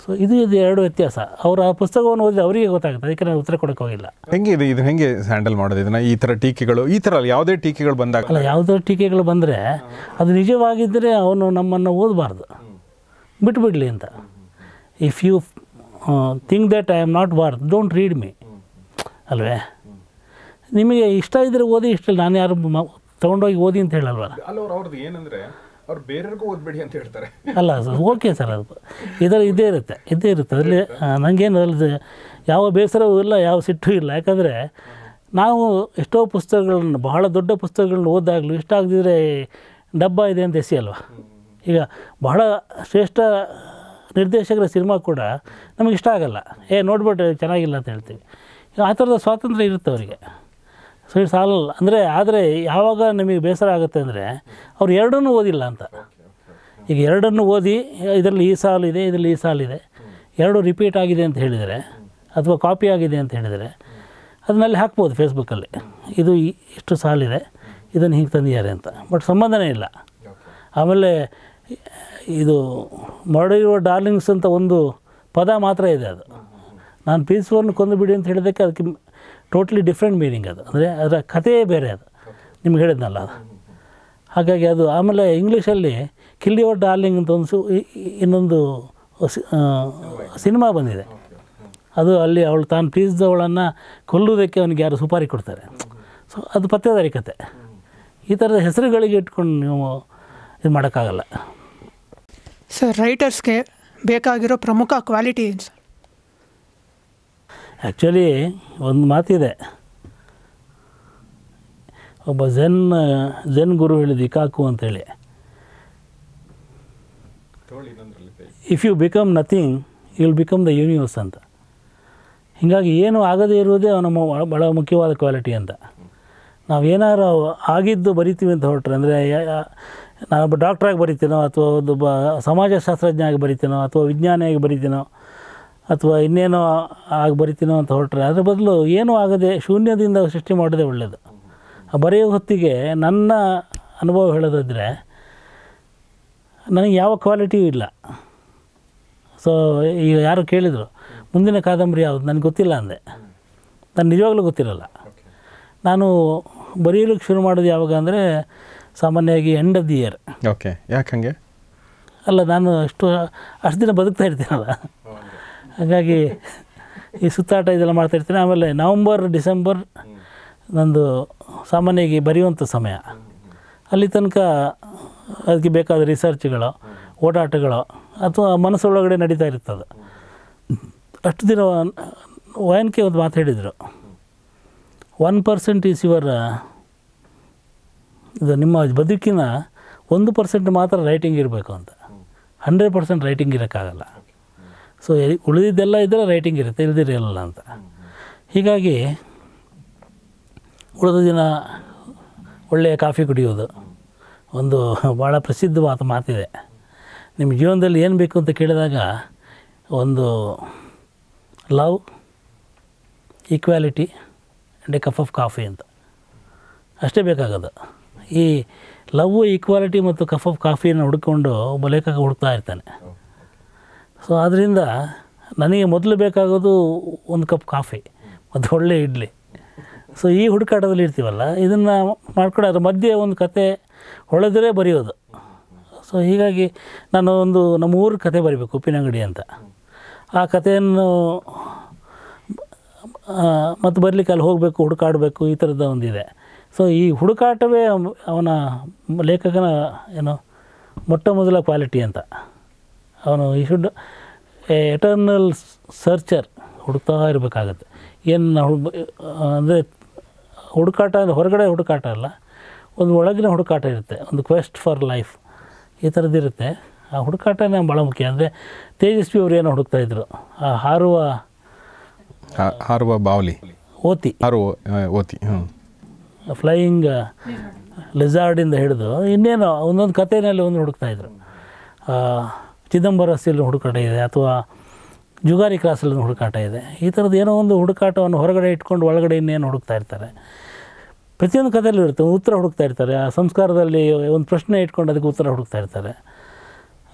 ಸೊ ಇದು ಇದು ಎರಡು ವ್ಯತ್ಯಾಸ ಅವರು ಆ ಪುಸ್ತಕವನ್ನು ಓದಿದ್ರೆ ಅವರಿಗೆ ಗೊತ್ತಾಗುತ್ತೆ ಅದಕ್ಕೆ ನಾನು ಉತ್ತರ ಕೊಡೋಕೆ ಹೋಗಿಲ್ಲ ಹೆಂಗೆ ಇದು ಇದನ್ನ ಹೆಂಗೆ ಹ್ಯಾಂಡಲ್ ಮಾಡೋದು ಇದನ್ನ ಈ ಥರ ಟೀಕೆಗಳು ಈ ಥರ ಅಲ್ಲ ಯಾವುದೇ ಟೀಕೆಗಳು ಬಂದಾಗ ಅಲ್ಲ ಯಾವುದೋ ಟೀಕೆಗಳು ಬಂದರೆ ಅದು ನಿಜವಾಗಿದ್ದರೆ ಅವನು ನಮ್ಮನ್ನು ಓದಬಾರ್ದು ಬಿಟ್ಬಿಡಲಿ ಅಂತ if you think that I am not worth don't read me ಅಲ್ವೇ ನಿಮಗೆ ಇಷ್ಟ ಇದ್ದರೆ ಓದಿ ಇಷ್ಟ ಇಲ್ಲ ನಾನು ಯಾರು ಮ- ತೊಗೊಂಡೋಗಿ ಓದಿ ಅಂತ ಹೇಳಲ್ವಲ್ಲ ಅಲ್ಲ ಅವ್ರು ಅವ್ರದ್ದು ಏನಂದ್ರೆ ಅವ್ರು ಬೇರೆಯವ್ರಿಗೂ ಓದ್ಬೇಡಿ ಅಂತ ಹೇಳ್ತಾರೆ ಅಲ್ಲ ಸರ್ ಓಕೆ ಸರ್ ಅದು ಇದರ ಇದೇ ಇರುತ್ತೆ ಇದೇ ಇರುತ್ತೆ ಅದರಲ್ಲಿ ನನಗೇನು ಅದ್ರದ್ದು ಯಾವ ಬೇಸರವೂ ಇಲ್ಲ ಯಾವ ಸಿಟ್ಟು ಇಲ್ಲ ಯಾಕಂದರೆ ನಾವು ಎಷ್ಟೋ ಪುಸ್ತಕಗಳನ್ನು ಬಹಳ ದೊಡ್ಡ ಪುಸ್ತಕಗಳನ್ನ ಓದಾಗಲೂ ಇಷ್ಟ ಆಗದಿದ್ರೆ ಡಬ್ಬ ಇದೆ ಅಂತ ಎಸಿ ಅಲ್ವಾ ಈಗ ಬಹಳ ಶ್ರೇಷ್ಠ ನಿರ್ದೇಶಕರ ಸಿನಿಮಾ ಕೂಡ ನಮಗೆ ಇಷ್ಟ ಆಗಲ್ಲ ಏ ನೋಡ್ಬಿಟ್ರೆ ಚೆನ್ನಾಗಿಲ್ಲ ಅಂತ ಹೇಳ್ತೀವಿ ಈಗ ಆ ಥರದ ಸ್ವಾತಂತ್ರ್ಯ ಇರುತ್ತೆ ಅವರಿಗೆ ಸೊ ಇಟ್ಸ್ ಆಲ್ ಅಂದರೆ ಆದರೆ ಯಾವಾಗ ನಮಗೆ ಬೇಸರ ಆಗುತ್ತೆ ಅಂದರೆ ಅವ್ರು ಎರಡನ್ನೂ ಓದಿಲ್ಲ ಅಂತ ಈಗ ಎರಡನ್ನು ಓದಿ ಇದರಲ್ಲಿ ಈ ಸಾಲು ಇದೆ ಇದರಲ್ಲಿ ಈ ಸಾಲಿದೆ ಎರಡು ರಿಪೀಟ್ ಆಗಿದೆ ಅಂತ ಹೇಳಿದರೆ ಅಥವಾ ಕಾಪಿ ಆಗಿದೆ ಅಂತ ಹೇಳಿದರೆ ಅದನ್ನಲ್ಲಿ ಹಾಕ್ಬೋದು ಫೇಸ್ಬುಕ್ಕಲ್ಲಿ ಇದು ಈ- ಇಷ್ಟು ಸಾಲಿದೆ ಇದನ್ನು ಹಿಂಗೆ ತಂದಿದ್ದಾರೆ ಅಂತ ಬಟ್ ಸಂಬಂಧನೇ ಇಲ್ಲ ಆಮೇಲೆ ಇದು ಮರ್ಡರ್ ಡಾರ್ಲಿಂಗ್ಸ್ ಅಂತ ಒಂದು ಪದ ಮಾತ್ರ ಇದೆ ಅದು ನಾನು ಪೀಸ್ಫುಲ್ನ ಕೊಂದು ಬಿಡಿ ಅಂತ ಹೇಳಿದ್ದಕ್ಕೆ ಅದಕ್ಕೆ ಟೋಟ್ಲಿ ಡಿಫ್ರೆಂಟ್ ಮೀನಿಂಗ್ ಅದು ಅಂದರೆ ಅದರ ಕಥೆಯೇ ಬೇರೆ ಅದು ನಿಮ್ಗೆ ಹೇಳಿದ್ನಲ್ಲ ಅದು ಹಾಗಾಗಿ ಅದು ಆಮೇಲೆ ಇಂಗ್ಲೀಷಲ್ಲಿ ಕಿಲ್ ಯುವರ್ ಡಾರ್ಲಿಂಗ್ ಅಂತ ಒಂದು ಸು ಇ- ಇ- ಇನ್ನೊಂದು ಸಿ- ಆ, ಸಿನಿಮಾ ಬಂದಿದೆ ಅದು ಅಲ್ಲಿ ಅವಳು ತಾನು ಪ್ರೀತಿಸಿದವಳನ್ನು ಕೊಲ್ಲುವುದಕ್ಕೆ ಅವನಿಗೆ ಯಾರು ಸುಪಾರಿ ಕೊಡ್ತಾರೆ ಸೊ ಅದು ಪತ್ತೇದಾರಿ ಕತೆ ಈ ಥರದ ಹೆಸರುಗಳಿಗೆ ಇಟ್ಕೊಂಡು ನೀವು ಇದು ಮಾಡೋಕ್ಕಾಗಲ್ಲ ಸರ್ ರೈಟರ್ಸ್ಗೆ ಬೇಕಾಗಿರೋ ಪ್ರಮುಖ ಕ್ವಾಲಿಟಿ ಏನು ಸರ್ ಆ್ಯಕ್ಚುಲಿ ಒಂದು ಮಾತಿದೆ ಒಬ್ಬ ಝೆನ್ ಝೆನ್ ಗುರು ಹೇಳಿದ ಇಕಾಕು ಅಂತೇಳಿ if you become nothing you will become the universe ಅಂತ ಹೀಗಾಗಿ ಏನು ಆಗದೇ ಇರುವುದೇ ಅವನ ಮೊ- ಭಾಳ ಮುಖ್ಯವಾದ ಕ್ವಾಲಿಟಿ ಅಂತ ನಾವು ಏನಾರು ಆಗಿದ್ದು ಬರಿತೀವಿ ಅಂತ ಹೊರಟ್ರೆ ಅಂದರೆ ನಾನೊಬ್ಬ ಡಾಕ್ಟ್ರಾಗಿ ಬರಿತೀನೋ ಅಥವಾ ಒಬ್ಬ ಸಮಾಜಶಾಸ್ತ್ರಜ್ಞ ಆಗಿ ಬರಿತೀನೋ ಅಥವಾ ವಿಜ್ಞಾನಿಯಾಗಿ ಬರಿತೀನೋ ಅಥವಾ ಇನ್ನೇನೋ ಆಗಿ ಬರಿತೀನೋ ಅಂತ ಹೊರಟ್ರೆ ಅದ್ರ ಬದಲು ಏನೂ ಆಗದೆ ಶೂನ್ಯದಿಂದ ಸೃಷ್ಟಿ ಮಾಡೋದೇ ಒಳ್ಳೆಯದು ಆ ಬರೆಯೋ ಹೊತ್ತಿಗೆ ನನ್ನ ಅನುಭವ ಹೇಳೋದಾದರೆ ನನಗೆ ಯಾವ ಕ್ವಾಲಿಟಿಯೂ ಇಲ್ಲ ಸೊ ಈಗ ಯಾರು ಕೇಳಿದರು ಮುಂದಿನ ಕಾದಂಬರಿ ಯಾವುದು ನನಗೆ ಗೊತ್ತಿಲ್ಲ ಅಂದೆ ನಾನು ನಿಜವಾಗ್ಲೂ ಗೊತ್ತಿರಲ್ಲ ನಾನು ಬರೆಯಲಿಕ್ಕೆ ಶುರು ಮಾಡೋದು ಯಾವಾಗ ಅಂದರೆ ಸಾಮಾನ್ಯವಾಗಿ end of the year okay ಯಾಕೆ ಹಂಗೆ ಅಲ್ಲ ನಾನು ಅಷ್ಟು ಅಷ್ಟು ದಿನ ಬದುಕ್ತಾ ಇರ್ತೀನಲ್ಲ ಹಾಗಾಗಿ ಈ ಸುತ್ತಾಟ ಇದೆಲ್ಲ ಮಾಡ್ತಾ ಇರ್ತೀನಿ ಆಮೇಲೆ ನವಂಬರ್ ಡಿಸೆಂಬರ್ ನಂದು ಸಾಮಾನ್ಯವಾಗಿ ಬರೆಯುವಂಥ ಸಮಯ ಅಲ್ಲಿ ತನಕ ಅದಕ್ಕೆ ಬೇಕಾದ ರಿಸರ್ಚ್ಗಳು ಓಡಾಟಗಳು ಅಥವಾ ಮನಸ್ಸೊಳಗಡೆ ನಡೀತಾ ಇರ್ತದೆ ಅಷ್ಟು ದಿನ ವಾಯನ್ಕೆ ಒಂದು ಮಾತು ಹೇಳಿದರು ಒನ್ ಪರ್ಸೆಂಟ್ ಈಸ್ ಯುವರ್ ಇದು ನಿಮ್ಮ ಬದುಕಿನ ಒಂದು ಪರ್ಸೆಂಟ್ ಮಾತ್ರ ರೈಟಿಂಗ್ ಇರಬೇಕು ಅಂತ ಹಂಡ್ರೆಡ್ ಪರ್ಸೆಂಟ್ ರೈಟಿಂಗ್ ಇರೋಕ್ಕಾಗಲ್ಲ ಸೊ ಉಳಿದಿದ್ದೆಲ್ಲ ಇದ್ದರೆ ರೈಟಿಂಗ್ ಇರುತ್ತೆ ಇಲ್ದಿರಲ್ಲ ಅಂತ ಹೀಗಾಗಿ ಉಳಿದ ದಿನ ಒಳ್ಳೆಯ ಕಾಫಿ ಕುಡಿಯೋದು ಒಂದು ಭಾಳ ಪ್ರಸಿದ್ಧವಾದ ಮಾತಿದೆ ನಿಮ್ಮ ಜೀವನದಲ್ಲಿ ಏನು ಬೇಕು ಅಂತ ಕೇಳಿದಾಗ ಒಂದು love equality and a cup of coffee ಅಂತ ಅಷ್ಟೇ ಬೇಕಾಗೋದು ಈ ಲವ್ ಈಕ್ವಾಲಿಟಿ ಮತ್ತು ಕಪ್ ಆಫ್ ಕಾಫಿಯನ್ನು ಹುಡ್ಕೊಂಡು ಒಬ್ಬ ಲೇಖಕ ಹುಡುಕ್ತಾ ಇರ್ತಾನೆ ಸೊ ಆದ್ದರಿಂದ ನನಗೆ ಮೊದಲು ಬೇಕಾಗೋದು ಒಂದು ಕಪ್ ಕಾಫಿ ಮತ್ತು ಒಳ್ಳೆ ಇಡ್ಲಿ ಸೊ ಈ ಹುಡುಕಾಟದಲ್ಲಿ ಇರ್ತೀವಲ್ಲ ಇದನ್ನು ಮಾಡ್ಕೊಂಡು ಅದ್ರ ಮಧ್ಯೆ ಒಂದು ಕತೆ ಹೊಳೆದರೆ ಬರೆಯೋದು ಸೊ ಹೀಗಾಗಿ ನಾನು ಒಂದು ನಮ್ಮ ಊರ ಕತೆ ಬರಿಬೇಕು ಉಪ್ಪಿನಂಗಡಿ ಅಂತ ಆ ಕಥೆಯನ್ನು ಮತ್ತು ಬರಲಿಕ್ಕೆ ಅಲ್ಲಿ ಹೋಗಬೇಕು ಹುಡುಕಾಡಬೇಕು ಈ ಥರದ ಒಂದಿದೆ ಸೊ ಈ ಹುಡುಕಾಟವೇ ಅವ- ಅವನ ಲೇಖಕನ ಏನು ಮೊಟ್ಟ ಮೊದಲ ಕ್ವಾಲಿಟಿ ಅಂತ ಅವನು ಈ ಶುಡ್ ಎಟರ್ನಲ್ ಸರ್ಚರ್ ಹುಡುಕ್ತಾ ಇರಬೇಕಾಗತ್ತೆ ಏನು ಅಂದರೆ ಹುಡುಕಾಟ ಅಂದರೆ ಹೊರಗಡೆ ಹುಡುಕಾಟ ಅಲ್ಲ ಒಂದು ಒಳಗಿನ ಹುಡುಕಾಟ ಇರುತ್ತೆ ಒಂದು ಕ್ವೆಸ್ಟ್ ಫಾರ್ ಲೈಫ್ ಈ ಥರದ್ದಿರುತ್ತೆ ಆ ಹುಡುಕಾಟನೇ ಭಾಳ ಮುಖ್ಯ ಅಂದರೆ ತೇಜಸ್ವಿ ಅವರು ಏನೋ ಹುಡುಕ್ತಾಯಿದ್ರು ಆ ಹಾರುವ ಹಾ- ಹಾರುವ ಬಾವಲಿ ಓತಿ ಹಾರುವ ಆ, ಓತಿ ಹ್ಞೂ ಫ್ಲೈಯಿಂಗ್ ಲಿಜಾರ್ಡಿಂದ ಹಿಡಿದು ಇನ್ನೇನೋ ಒಂದೊಂದು ಕಥೆಯಲ್ಲಿ ಒಂದು ಹುಡುಕ್ತಾಯಿದ್ರು ಚಿದಂಬರಸ್ಸಲ್ಲಿ ಹುಡುಕಾಟ ಇದೆ ಅಥವಾ ಜುಗಾರಿ ಕ್ರಾಸಲ್ಲಿ ಒಂದು ಹುಡುಕಾಟ ಇದೆ ಈ ಥರದ್ದು ಏನೋ ಒಂದು ಹುಡುಕಾಟವನ್ನು ಹೊರಗಡೆ ಇಟ್ಕೊಂಡು ಒಳಗಡೆ ಇನ್ನೇನು ಹುಡುಕ್ತಾ ಇರ್ತಾರೆ ಪ್ರತಿಯೊಂದು ಕಥೆಯಲ್ಲೂ ಇರುತ್ತೆ ಉತ್ತರ ಹುಡುಕ್ತಾ ಇರ್ತಾರೆ ಆ ಸಂಸ್ಕಾರದಲ್ಲಿ ಒಂದು ಪ್ರಶ್ನೆ ಇಟ್ಕೊಂಡು ಅದಕ್ಕೆ ಉತ್ತರ ಹುಡುಕ್ತಾ ಇರ್ತಾರೆ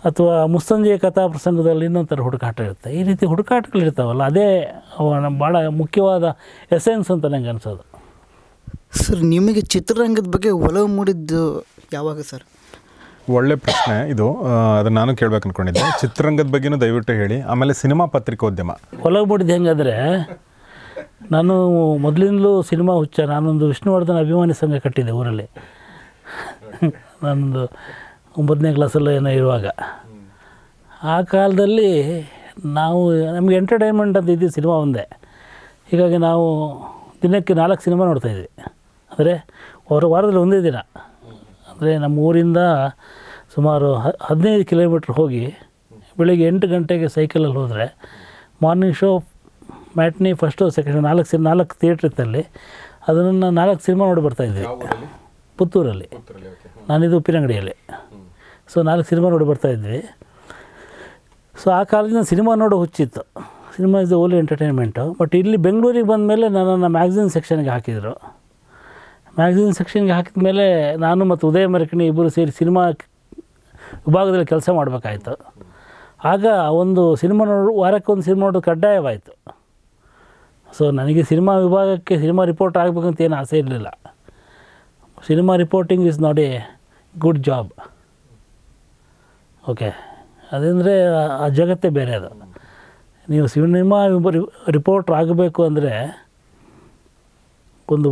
ಅಥವಾ ಮುಸ್ಸಂಜೆಯ ಕಥಾ ಪ್ರಸಂಗದಲ್ಲಿ ಇನ್ನೊಂದು ಥರ ಹುಡುಕಾಟ ಇರುತ್ತೆ ಈ ರೀತಿ ಹುಡುಕಾಟಗಳಿರ್ತಾವಲ್ಲ ಅದೇ ಅವನ ಭಾಳ ಮುಖ್ಯವಾದ ಎಸೆನ್ಸ್ ಅಂತ ನಂಗೆ ಅನಿಸೋದು ಸರ್ ನಿಮಗೆ ಚಿತ್ರರಂಗದ ಬಗ್ಗೆ ಒಲವು ಮೂಡಿದ್ದು ಯಾವಾಗ ಸರ್ ಒಳ್ಳೆ ಪ್ರಶ್ನೆ ಇದು ಅದನ್ನು ನಾನು ಕೇಳ್ಬೇಕು ಅಂದ್ಕೊಂಡಿದ್ದೆ ಚಿತ್ರರಂಗದ ಬಗ್ಗೆನೂ ದಯವಿಟ್ಟು ಹೇಳಿ ಆಮೇಲೆ ಸಿನಿಮಾ ಪತ್ರಿಕೋದ್ಯಮ ಹೊಲಗೆ ಬಿಟ್ಟಿದ್ದು ಹೆಂಗಾದರೆ ನಾನು ಮೊದಲಿಂದಲೂ ಸಿನಿಮಾ ಹುಚ್ಚ ನಾನೊಂದು ವಿಷ್ಣುವರ್ಧನ್ ಅಭಿಮಾನಿ ಸಂಘ ಕಟ್ಟಿದ್ದೆ ಊರಲ್ಲಿ ನಾನೊಂದು ಒಂಬತ್ತನೇ ಕ್ಲಾಸಲ್ಲೋ ಏನೋ ಇರುವಾಗ ಆ ಕಾಲದಲ್ಲಿ ನಾವು ನಮಗೆ ಎಂಟರ್ಟೈನ್ಮೆಂಟ್ ಅಂತ ಇದ್ದಿದ್ದು ಸಿನಿಮಾ ಒಂದೇ ಹೀಗಾಗಿ ನಾವು ದಿನಕ್ಕೆ ನಾಲ್ಕು ಸಿನಿಮಾ ನೋಡ್ತಾಯಿದ್ವಿ ಅಂದರೆ ಅವರ ವಾರದಲ್ಲಿ ಒಂದೇ ದಿನ ಅಂದರೆ ನಮ್ಮ ಊರಿಂದ ಸುಮಾರು ಹ- ಹದಿನೈದು ಕಿಲೋಮೀಟ್ರ್ ಹೋಗಿ ಬೆಳಿಗ್ಗೆ ಎಂಟು ಗಂಟೆಗೆ ಸೈಕಲಲ್ಲಿ ಹೋದರೆ morning show matinee first second ನಾಲ್ಕು ಸಿ ನಾಲ್ಕು ಥಿಯೇಟ್ರ್ ಇತ್ತಲ್ಲಿ ಅದನ್ನು ನಾಲ್ಕು ಸಿನಿಮಾ ನೋಡಿ ಬರ್ತಾಯಿದ್ವಿ ಪುತ್ತೂರಲ್ಲಿ ನಾನಿದು ಉಪ್ಪಿನಂಗಡಿಯಲ್ಲಿ ಸೊ ನಾಲ್ಕು ಸಿನಿಮಾ ನೋಡಿ ಬರ್ತಾಯಿದ್ವಿ ಸೊ ಆ ಕಾಲದಿಂದ ಸಿನಿಮಾ ನೋಡೋ ಹುಚ್ಚಿತ್ತು cinema is the only entertainment but ಇಲ್ಲಿ ಬೆಂಗಳೂರಿಗೆ ಬಂದಮೇಲೆ ನನ್ನನ್ನು ಮ್ಯಾಗ್ಝಿನ್ ಸೆಕ್ಷನ್ಗೆ ಹಾಕಿದರು ಮ್ಯಾಗ್ಝಿನ್ ಸೆಕ್ಷನ್ಗೆ ಹಾಕಿದ ಮೇಲೆ ನಾನು ಮತ್ತು ಉದಯ ಮರಕಣಿ ಇಬ್ಬರು ಸೇರಿ ಸಿನಿಮಾ ವಿಭಾಗದಲ್ಲಿ ಕೆಲಸ ಮಾಡಬೇಕಾಯ್ತು ಆಗ ಒಂದು ಸಿನಿಮಾ ನೋಡು ವಾರಕ್ಕೆ ಒಂದು ಸಿನಿಮಾ ನೋಡೋದು ಕಡ್ಡಾಯವಾಯಿತು ಸೊ ನನಗೆ ಸಿನಿಮಾ ವಿಭಾಗಕ್ಕೆ ಸಿನಿಮಾ ರಿಪೋರ್ಟ್ ಆಗಬೇಕಂತ ಏನು ಆಸೆ ಇರಲಿಲ್ಲ cinema reporting is not a good job okay ಅದಂದರೆ ಆ ಜಗತ್ತೇ ಬೇರೆ ಅದು ನೀವು ಸಿನಿಮಾ ರಿಪೋರ್ಟ್ರ್ ಆಗಬೇಕು ಅಂದರೆ ಒಂದು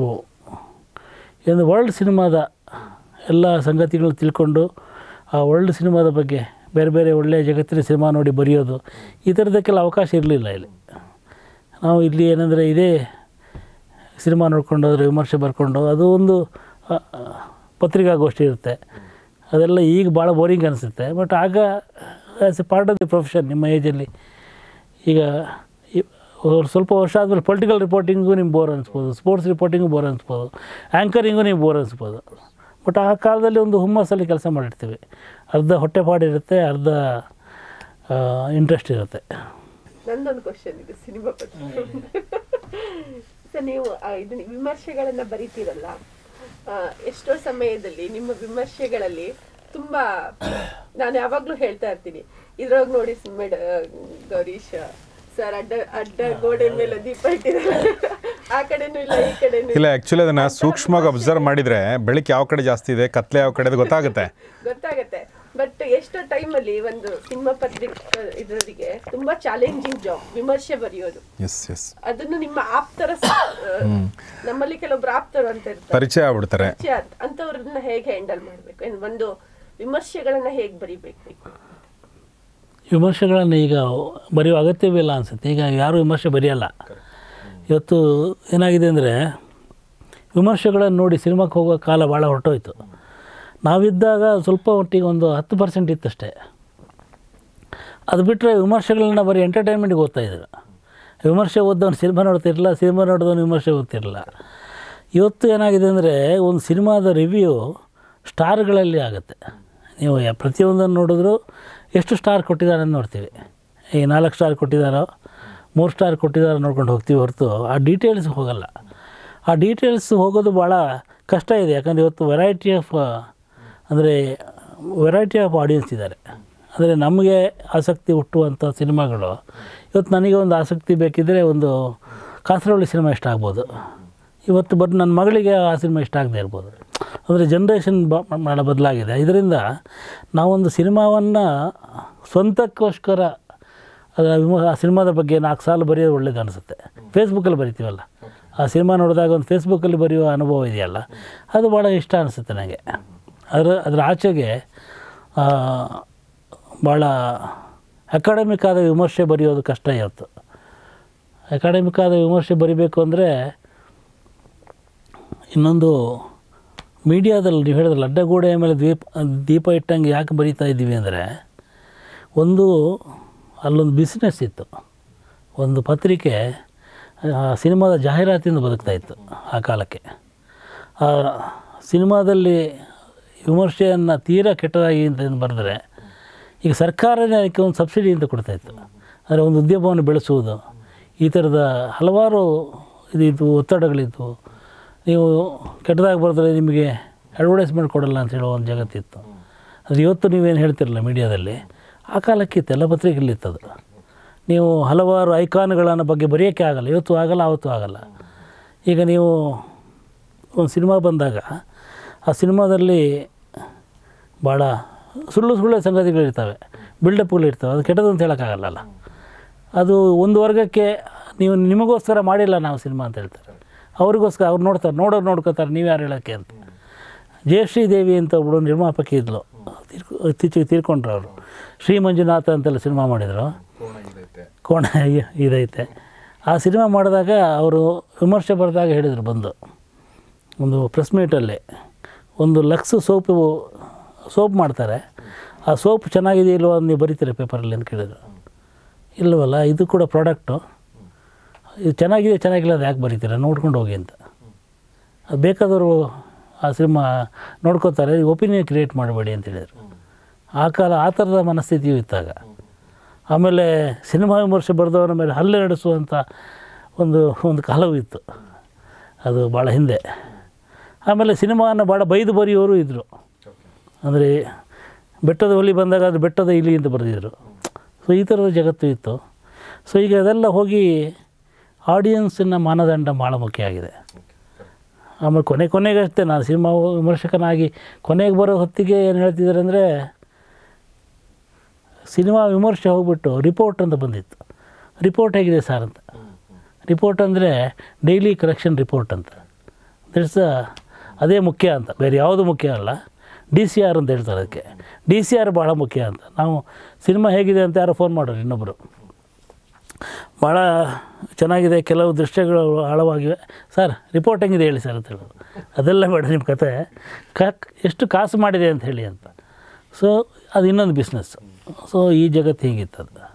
ಒಂದು ವರ್ಲ್ಡ್ ಸಿನಿಮಾದ ಎಲ್ಲ ಸಂಗತಿಗಳನ್ನ ತಿಳ್ಕೊಂಡು ಆ ವರ್ಲ್ಡ್ ಸಿನಿಮಾದ ಬಗ್ಗೆ ಬೇರೆ ಬೇರೆ ಒಳ್ಳೆಯ ಜಗತ್ತಿನ ಸಿನಿಮಾ ನೋಡಿ ಬರೆಯೋದು ಈ ಥರದಕ್ಕೆಲ್ಲ ಅವಕಾಶ ಇರಲಿಲ್ಲ ಇಲ್ಲಿ ನಾವು ಇಲ್ಲಿ ಏನಂದರೆ ಇದೇ ಸಿನಿಮಾ ನೋಡ್ಕೊಂಡು ಹೋದ್ರೆ ವಿಮರ್ಶೆ ಬರ್ಕೊಂಡು ಅದು ಒಂದು ಆ, ಆ, ಪತ್ರಿಕಾಗೋಷ್ಠಿ ಇರುತ್ತೆ ಅದೆಲ್ಲ ಈಗ ಭಾಳ ಬೋರಿಂಗ್ ಅನಿಸುತ್ತೆ ಬಟ್ ಆಗ as a part of the profession ನಿಮ್ಮ ಏಜಲ್ಲಿ ಈಗ ಈ- ಅವ್ರು ಸ್ವಲ್ಪ ವರ್ಷ ಆದಮೇಲೆ ಪೊಲಿಟಿಕಲ್ ರಿಪೋರ್ಟಿಂಗು ನಿಮ್ಗೆ ಬೋರ್ ಅನಿಸ್ಬೋದು ಸ್ಪೋರ್ಟ್ಸ್ ರಿಪೋರ್ಟಿಂಗು ಬೋರ್ ಅನಿಸ್ಬೋದು ಆ್ಯಂಕರಿಂಗು ನಿಮ್ಗೆ ಬೋರ್ ಅನಿಸ್ಬೋದು ಬಟ್ ಆ ಕಾಲದಲ್ಲಿ ಒಂದು ಹುಮ್ಮಸ್ಸಲ್ಲಿ ಕೆಲಸ ಮಾಡಿರ್ತೀವಿ ಅರ್ಧ ಹೊಟ್ಟೆಪಾಡಿರುತ್ತೆ ಅರ್ಧ ಇಂಟ್ರೆಸ್ಟ್ ಇರುತ್ತೆ ನಂದೊಂದು ಕ್ವಶನ್ ಇದೆ ಸಿನಿಮಾ ಬಗ್ಗೆ ಸರ್ ನೀವು ಆ, ಇದನ್ನ ವಿಮರ್ಶೆಗಳನ್ನ ಬರಿತೀರಲ್ಲ ಆ, ಎಷ್ಟೋ ಸಮಯದಲ್ಲಿ ನಿಮ್ಮ ವಿಮರ್ಶೆಗಳಲ್ಲಿ ತುಂಬಾ ನಾನು ಯಾವಾಗ್ಲೂ ಹೇಳ್ತಾ ಇರ್ತೀನಿ ಇದ್ರೊಳಗೆ ನೋಡಿ ಮೇಡ ಗೌರೀಶ್ ಸರ್ ಅಡ್ಡ ಅಡ್ಡ ಗೋಡೆ ಮೇಲೆ ದೀಪ ಇಟ್ಟಿದ್ದಾರೆ ಆ ಕಡೆನೂ ಇಲ್ಲ ಈ ಕಡೆನೂ ಇಲ್ಲ ಆ್ಯಕ್ಚುಲಿ ಅದನ್ನು ಸೂಕ್ಷ್ಮವಾಗಿ ಅಬ್ಸರ್ವ್ ಮಾಡಿದರೆ ಬೆಳಕು ಯಾವ ಕಡೆ ಜಾಸ್ತಿ ಇದೆ ಕತ್ಲೆ ಯಾವ ಕಡೆ ಇದೆ ಗೊತ್ತಾಗುತ್ತೆ ಗೊತ್ತಾಗತ್ತೆ ಬಟ್ ಎಷ್ಟೋ ಟೈಮಲ್ಲಿ ಒಂದು ಸಿನಿಮಾ ಪತ್ರಿಕೆ ಇದರಿಗೆ ತುಂಬಾ ಚಾಲೆಂಜಿಂಗ್ ಜಾಬ್ ವಿಮರ್ಶೆ ಬರೆಯೋದು ಎಸ್ ಎಸ್ ಅದನ್ನು ನಿಮ್ಮ ಆಪ್ತರ ಸ- ಆ, ನಮ್ಮಲ್ಲಿ ಕೆಲವೊಬ್ರು ಆಪ್ತರು ಅಂತ ಇರ್ತಾರೆ ಪರಿಚಯ ಆಗ್ಬಿಡ್ತಾರೆ ಪರಿಚಯ ಅಂತ- ಅಂಥವ್ರನ್ನ ಹೇಗೆ ಹ್ಯಾಂಡಲ್ ಮಾಡ್ಬೇಕು ಏನ್ ಒಂದು ವಿಮರ್ಶೆಗಳನ್ನ ಹೇಗೆ ಬರಿಬೇಕು ವಿಮರ್ಶೆಗಳನ್ನು ಈಗ ಬರೆಯೋ ಅಗತ್ಯವಿಲ್ಲ ಅನಿಸುತ್ತೆ ಈಗ ಯಾರೂ ವಿಮರ್ಶೆ ಬರೆಯಲ್ಲ ಇವತ್ತು ಏನಾಗಿದೆ ಅಂದರೆ ವಿಮರ್ಶೆಗಳನ್ನು ನೋಡಿ ಸಿನಿಮಾಕ್ಕೆ ಹೋಗೋ ಕಾಲ ಭಾಳ ಹೊರಟೋಯ್ತು ನಾವಿದ್ದಾಗ ಸ್ವಲ್ಪ ಒಟ್ಟಿಗೆ ಒಂದು ಹತ್ತು ಪರ್ಸೆಂಟ್ ಇತ್ತಷ್ಟೇ ಅದು ಬಿಟ್ಟರೆ ವಿಮರ್ಶೆಗಳನ್ನ ಬರೀ ಎಂಟರ್ಟೈನ್ಮೆಂಟ್ಗೆ ಓದ್ತಾ ಇದ್ರು ವಿಮರ್ಶೆ ಓದೋನು ಸಿನಿಮಾ ನೋಡ್ತಿರಲಿಲ್ಲ ಸಿನಿಮಾ ನೋಡಿದವನು ವಿಮರ್ಶೆ ಓದ್ತಿರಲಿಲ್ಲ ಇವತ್ತು ಏನಾಗಿದೆ ಅಂದರೆ ಒಂದು ಸಿನಿಮಾದ ರಿವ್ಯೂ ಸ್ಟಾರ್ಗಳಲ್ಲಿ ಆಗುತ್ತೆ ನೀವು ಯಾ- ಪ್ರತಿಯೊಂದನ್ನು ನೋಡಿದ್ರು ಎಷ್ಟು ಸ್ಟಾರ್ ಕೊಟ್ಟಿದ್ದಾರೆ ಅಂತ ನೋಡ್ತೀವಿ ಈ ನಾಲ್ಕು ಸ್ಟಾರ್ ಕೊಟ್ಟಿದ್ದಾರೋ ಮೂರು ಸ್ಟಾರ್ ಕೊಟ್ಟಿದ್ದಾರೋ ನೋಡ್ಕೊಂಡು ಹೋಗ್ತೀವಿ ಹೊರತು ಆ ಡೀಟೇಲ್ಸ್ ಹೋಗಲ್ಲ ಆ ಡೀಟೇಲ್ಸ್ ಹೋಗೋದು ಭಾಳ ಕಷ್ಟ ಇದೆ ಯಾಕಂದರೆ ಇವತ್ತು ವೆರೈಟಿ ಆಫ್ ಅಂದರೆ ವೆರೈಟಿ ಆಫ್ ಆಡಿಯನ್ಸ್ ಇದ್ದಾರೆ ಅಂದರೆ ನಮಗೆ ಆಸಕ್ತಿ ಹುಟ್ಟುವಂಥ ಸಿನಿಮಾಗಳು ಇವತ್ತು ನನಗೆ ಒಂದು ಆಸಕ್ತಿ ಬೇಕಿದ್ದರೆ ಒಂದು ಕಾಸರವಳ್ಳಿ ಸಿನಿಮಾ ಇಷ್ಟ ಆಗ್ಬೋದು ಇವತ್ತು ಬಟ್ ನನ್ನ ಮಗಳಿಗೆ ಆ ಸಿನಿಮಾ ಇಷ್ಟ ಆಗದೆ ಇರ್ಬೋದು ಅಂದರೆ ಜನ್ರೇಷನ್ ಭಾಳ ಬದಲಾಗಿದೆ ಇದರಿಂದ ನಾವೊಂದು ಸಿನಿಮಾವನ್ನು ಸ್ವಂತಕ್ಕೋಸ್ಕರ ಅದರ ವಿಮ ಆ ಸಿನಿಮಾದ ಬಗ್ಗೆ ನಾಲ್ಕು ಸಾಲು ಬರೆಯೋದು ಒಳ್ಳೇದು ಅನಿಸುತ್ತೆ ಫೇಸ್ಬುಕ್ಕಲ್ಲಿ ಬರಿತೀವಲ್ಲ ಆ ಸಿನಿಮಾ ನೋಡಿದಾಗ ಒಂದು ಫೇಸ್ಬುಕ್ಕಲ್ಲಿ ಬರೆಯುವ ಅನುಭವ ಇದೆಯಲ್ಲ ಅದು ಭಾಳ ಇಷ್ಟ ಅನಿಸುತ್ತೆ ನನಗೆ ಅದರ ಅದರ ಆಚೆಗೆ ಆ, ಭಾಳ ಅಕಾಡೆಮಿಕ್ ಆದ ವಿಮರ್ಶೆ ಬರೆಯೋದು ಕಷ್ಟ ಇವತ್ತು ಅಕಾಡೆಮಿಕ್ ಆದ ವಿಮರ್ಶೆ ಬರಿಬೇಕು ಅಂದರೆ ಇನ್ನೊಂದು ಮೀಡಿಯಾದಲ್ಲಿ ನೀವು ಹೇಳಿದ್ರಲ್ಲ ಅಡ್ಡಗೋಡೆಯ ಮೇಲೆ ದೀಪ ದೀಪ ಇಟ್ಟಂಗೆ ಯಾಕೆ ಬರಿತಾ ಇದ್ದೀವಿ ಅಂದರೆ ಒಂದು ಅಲ್ಲೊಂದು ಬಿಸ್ನೆಸ್ ಇತ್ತು ಒಂದು ಪತ್ರಿಕೆ ಆ ಸಿನಿಮಾದ ಜಾಹೀರಾತಿಂದ ಬದುಕ್ತಾ ಇತ್ತು ಆ ಕಾಲಕ್ಕೆ ಆ ಸಿನಿಮಾದಲ್ಲಿ ವಿಮರ್ಶೆಯನ್ನು ತೀರಾ ಕೆಟ್ಟದಾಗಿ ಅಂತ ಬರೆದ್ರೆ ಈಗ ಸರ್ಕಾರನೇ ಅದಕ್ಕೆ ಒಂದು ಸಬ್ಸಿಡಿ ಅಂತ ಕೊಡ್ತಾಯಿತ್ತು ಅಂದರೆ ಒಂದು ಉದ್ಯಮವನ್ನು ಬೆಳೆಸುವುದು ಈ ಥರದ ಹಲವಾರು ಇದಿತ್ತು ಒತ್ತಡಗಳಿತ್ತು ನೀವು ಕೆಟ್ಟದಾಗಿ ಬರೆದ್ರೆ ನಿಮಗೆ ಅಡ್ವರ್ಟೈಸ್ಮೆಂಟ್ ಕೊಡಲ್ಲ ಅಂತ ಹೇಳೋ ಒಂದು ಜಗತ್ತಿತ್ತು ಅದು ಇವತ್ತು ನೀವೇನು ಹೇಳ್ತಿರಲ್ಲ ಮೀಡಿಯಾದಲ್ಲಿ ಆ ಕಾಲಕ್ಕೆ ಇತ್ತೆಲ್ಲ ಪತ್ರಿಕೆಗಳಿತ್ತದು ನೀವು ಹಲವಾರು ಐಕಾನ್ಗಳನ್ನು ಬಗ್ಗೆ ಬರೆಯೋಕ್ಕೆ ಆಗಲ್ಲ ಇವತ್ತು ಆಗಲ್ಲ ಆವತ್ತು ಆಗಲ್ಲ ಈಗ ನೀವು ಒಂದು ಸಿನಿಮಾ ಬಂದಾಗ ಆ ಸಿನಿಮಾದಲ್ಲಿ ಭಾಳ ಸುಳ್ಳು ಸುಳ್ಳು ಸಂಗತಿಗಳಿರ್ತವೆ ಬಿಲ್ಡಪ್ಗಳು ಇರ್ತವೆ ಅದು ಕೆಟ್ಟದ್ದು ಅಂತ ಹೇಳೋಕ್ಕಾಗಲ್ಲ ಅದು ಒಂದು ವರ್ಗಕ್ಕೆ ನೀವು ನಿಮಗೋಸ್ಕರ ಮಾಡಿಲ್ಲ ನಾವು ಸಿನಿಮಾ ಅಂತ ಹೇಳ್ತಾರೆ ಅವ್ರಿಗೋಸ್ಕರ ಅವ್ರು ನೋಡ್ತಾರೆ ನೋಡೋರು ನೋಡ್ಕೋತಾರೆ ನೀವು ಯಾರು ಹೇಳೋಕ್ಕೆ ಅಂತ ಜಯಶ್ರೀ ದೇವಿ ಅಂತ ಒಬ್ಬಳು ನಿರ್ಮಾಪಕಿ ಇದ್ಲು ತೀರ್ಕೊ ಇತ್ತೀಚೆಗೆ ತೀರ್ಕೊಂಡ್ರು ಅವರು ಶ್ರೀ ಮಂಜುನಾಥ ಅಂತೆಲ್ಲ ಸಿನಿಮಾ ಮಾಡಿದರು ಕೋಣ ಇ- ಇದೈತೆ ಆ ಸಿನಿಮಾ ಮಾಡಿದಾಗ ಅವರು ವಿಮರ್ಶೆ ಬರೆದಾಗ ಹೇಳಿದರು ಬಂದು ಒಂದು ಪ್ರೆಸ್ ಮೀಟಲ್ಲಿ ಒಂದು ಲಕ್ಸ್ ಸೋಪು ಸೋಪ್ ಮಾಡ್ತಾರೆ ಆ ಸೋಪ್ ಚೆನ್ನಾಗಿದೆ ಇಲ್ವೋ ಅಂತ ನೀವು ಬರೀತೀರ ಪೇಪರಲ್ಲಿ ಅಂತ ಕೇಳಿದರು ಇಲ್ಲವಲ್ಲ ಇದು ಕೂಡ ಪ್ರಾಡಕ್ಟು ಇದು ಚೆನ್ನಾಗಿದೆ ಚೆನ್ನಾಗಿಲ್ಲ ಅದು ಯಾಕೆ ಬರೀತೀರ ನೋಡ್ಕೊಂಡು ಹೋಗಿ ಅಂತ ಅದು ಬೇಕಾದವರು ಆ ಸಿನಿಮಾ ನೋಡ್ಕೋತಾರೆ ಒಪಿನಿಯನ್ ಕ್ರಿಯೇಟ್ ಮಾಡಬೇಡಿ ಅಂತ ಹೇಳಿದರು ಆ ಕಾಲ ಆ ಥರದ ಮನಸ್ಥಿತಿಯೂ ಇತ್ತಾಗ ಆಮೇಲೆ ಸಿನಿಮಾ ವಿಮರ್ಶೆ ಬರೆದವರ ಮೇಲೆ ಹಲ್ಲೆ ನಡೆಸುವಂಥ ಒಂದು ಒಂದು ಕಾಲವೂ ಇತ್ತು ಅದು ಭಾಳ ಹಿಂದೆ ಆಮೇಲೆ ಸಿನಿಮಾನ ಭಾಳ ಬೈದು ಬರೆಯೋರು ಇದ್ದರು ಅಂದರೆ ಬೆಟ್ಟದ ಹುಲಿ ಬಂದಾಗ ಅದು ಬೆಟ್ಟದ ಇಲಿ ಅಂತ ಬರೆದಿದ್ರು ಸೊ ಈ ಥರದ ಜಗತ್ತು ಇತ್ತು ಸೊ ಈಗ ಅದೆಲ್ಲ ಹೋಗಿ ಆಡಿಯನ್ಸಿನ ಮಾನದಂಡ ಭಾಳ ಮುಖ್ಯ ಆಗಿದೆ ಆಮೇಲೆ ಕೊನೆ ಕೊನೆಗೆ ಅಷ್ಟೇ ನಾನು ಸಿನಿಮಾ ವಿಮರ್ಶಕನಾಗಿ ಕೊನೆಗೆ ಬರೋ ಹೊತ್ತಿಗೆ ಏನು ಹೇಳ್ತಿದ್ದಾರೆ ಅಂದರೆ ಸಿನಿಮಾ ವಿಮರ್ಶೆ ಹೋಗ್ಬಿಟ್ಟು ರಿಪೋರ್ಟ್ ಅಂತ ಬಂದಿತ್ತು ರಿಪೋರ್ಟ್ ಹೇಗಿದೆ ಸರ್ ಅಂತ ರಿಪೋರ್ಟ್ ಅಂದರೆ ಡೈಲಿ ಕರೆಕ್ಷನ್ ರಿಪೋರ್ಟ್ ಅಂತ ದಟ್ಸ್ ಅದೇ ಮುಖ್ಯ ಅಂತ ಬೇರೆ ಯಾವುದು ಮುಖ್ಯ ಅಲ್ಲ ಡಿ ಸಿ ಆರ್ ಅಂತ ಹೇಳ್ತಾರೆ ಅದಕ್ಕೆ ಡಿ ಸಿ ಆರ್ ಭಾಳ ಮುಖ್ಯ ಅಂತ ನಾವು ಸಿನಿಮಾ ಹೇಗಿದೆ ಅಂತ ಯಾರೋ ಫೋನ್ ಮಾಡೋರು ಇನ್ನೊಬ್ಬರು ಭಾಳ ಚೆನ್ನಾಗಿದೆ ಕೆಲವು ದೃಶ್ಯಗಳು ಆಳವಾಗಿವೆ ಸರ್ ರಿಪೋರ್ಟ್ ಹೆಂಗಿದೆ ಹೇಳಿ ಸರ್ ಅಂತ ಹೇಳೋದು ಅದೆಲ್ಲ ಬೇಡ ನಿಮ್ಮ ಕತೆ ಕಾಕ್ ಎಷ್ಟು ಕಾಸು ಮಾಡಿದೆ ಅಂತ ಹೇಳಿ ಅಂತ ಸೊ ಅದು ಇನ್ನೊಂದು ಬಿಸ್ನೆಸ್ ಸೊ ಈ ಜಗತ್ತು ಹೀಗಿತ್ತು ಅದು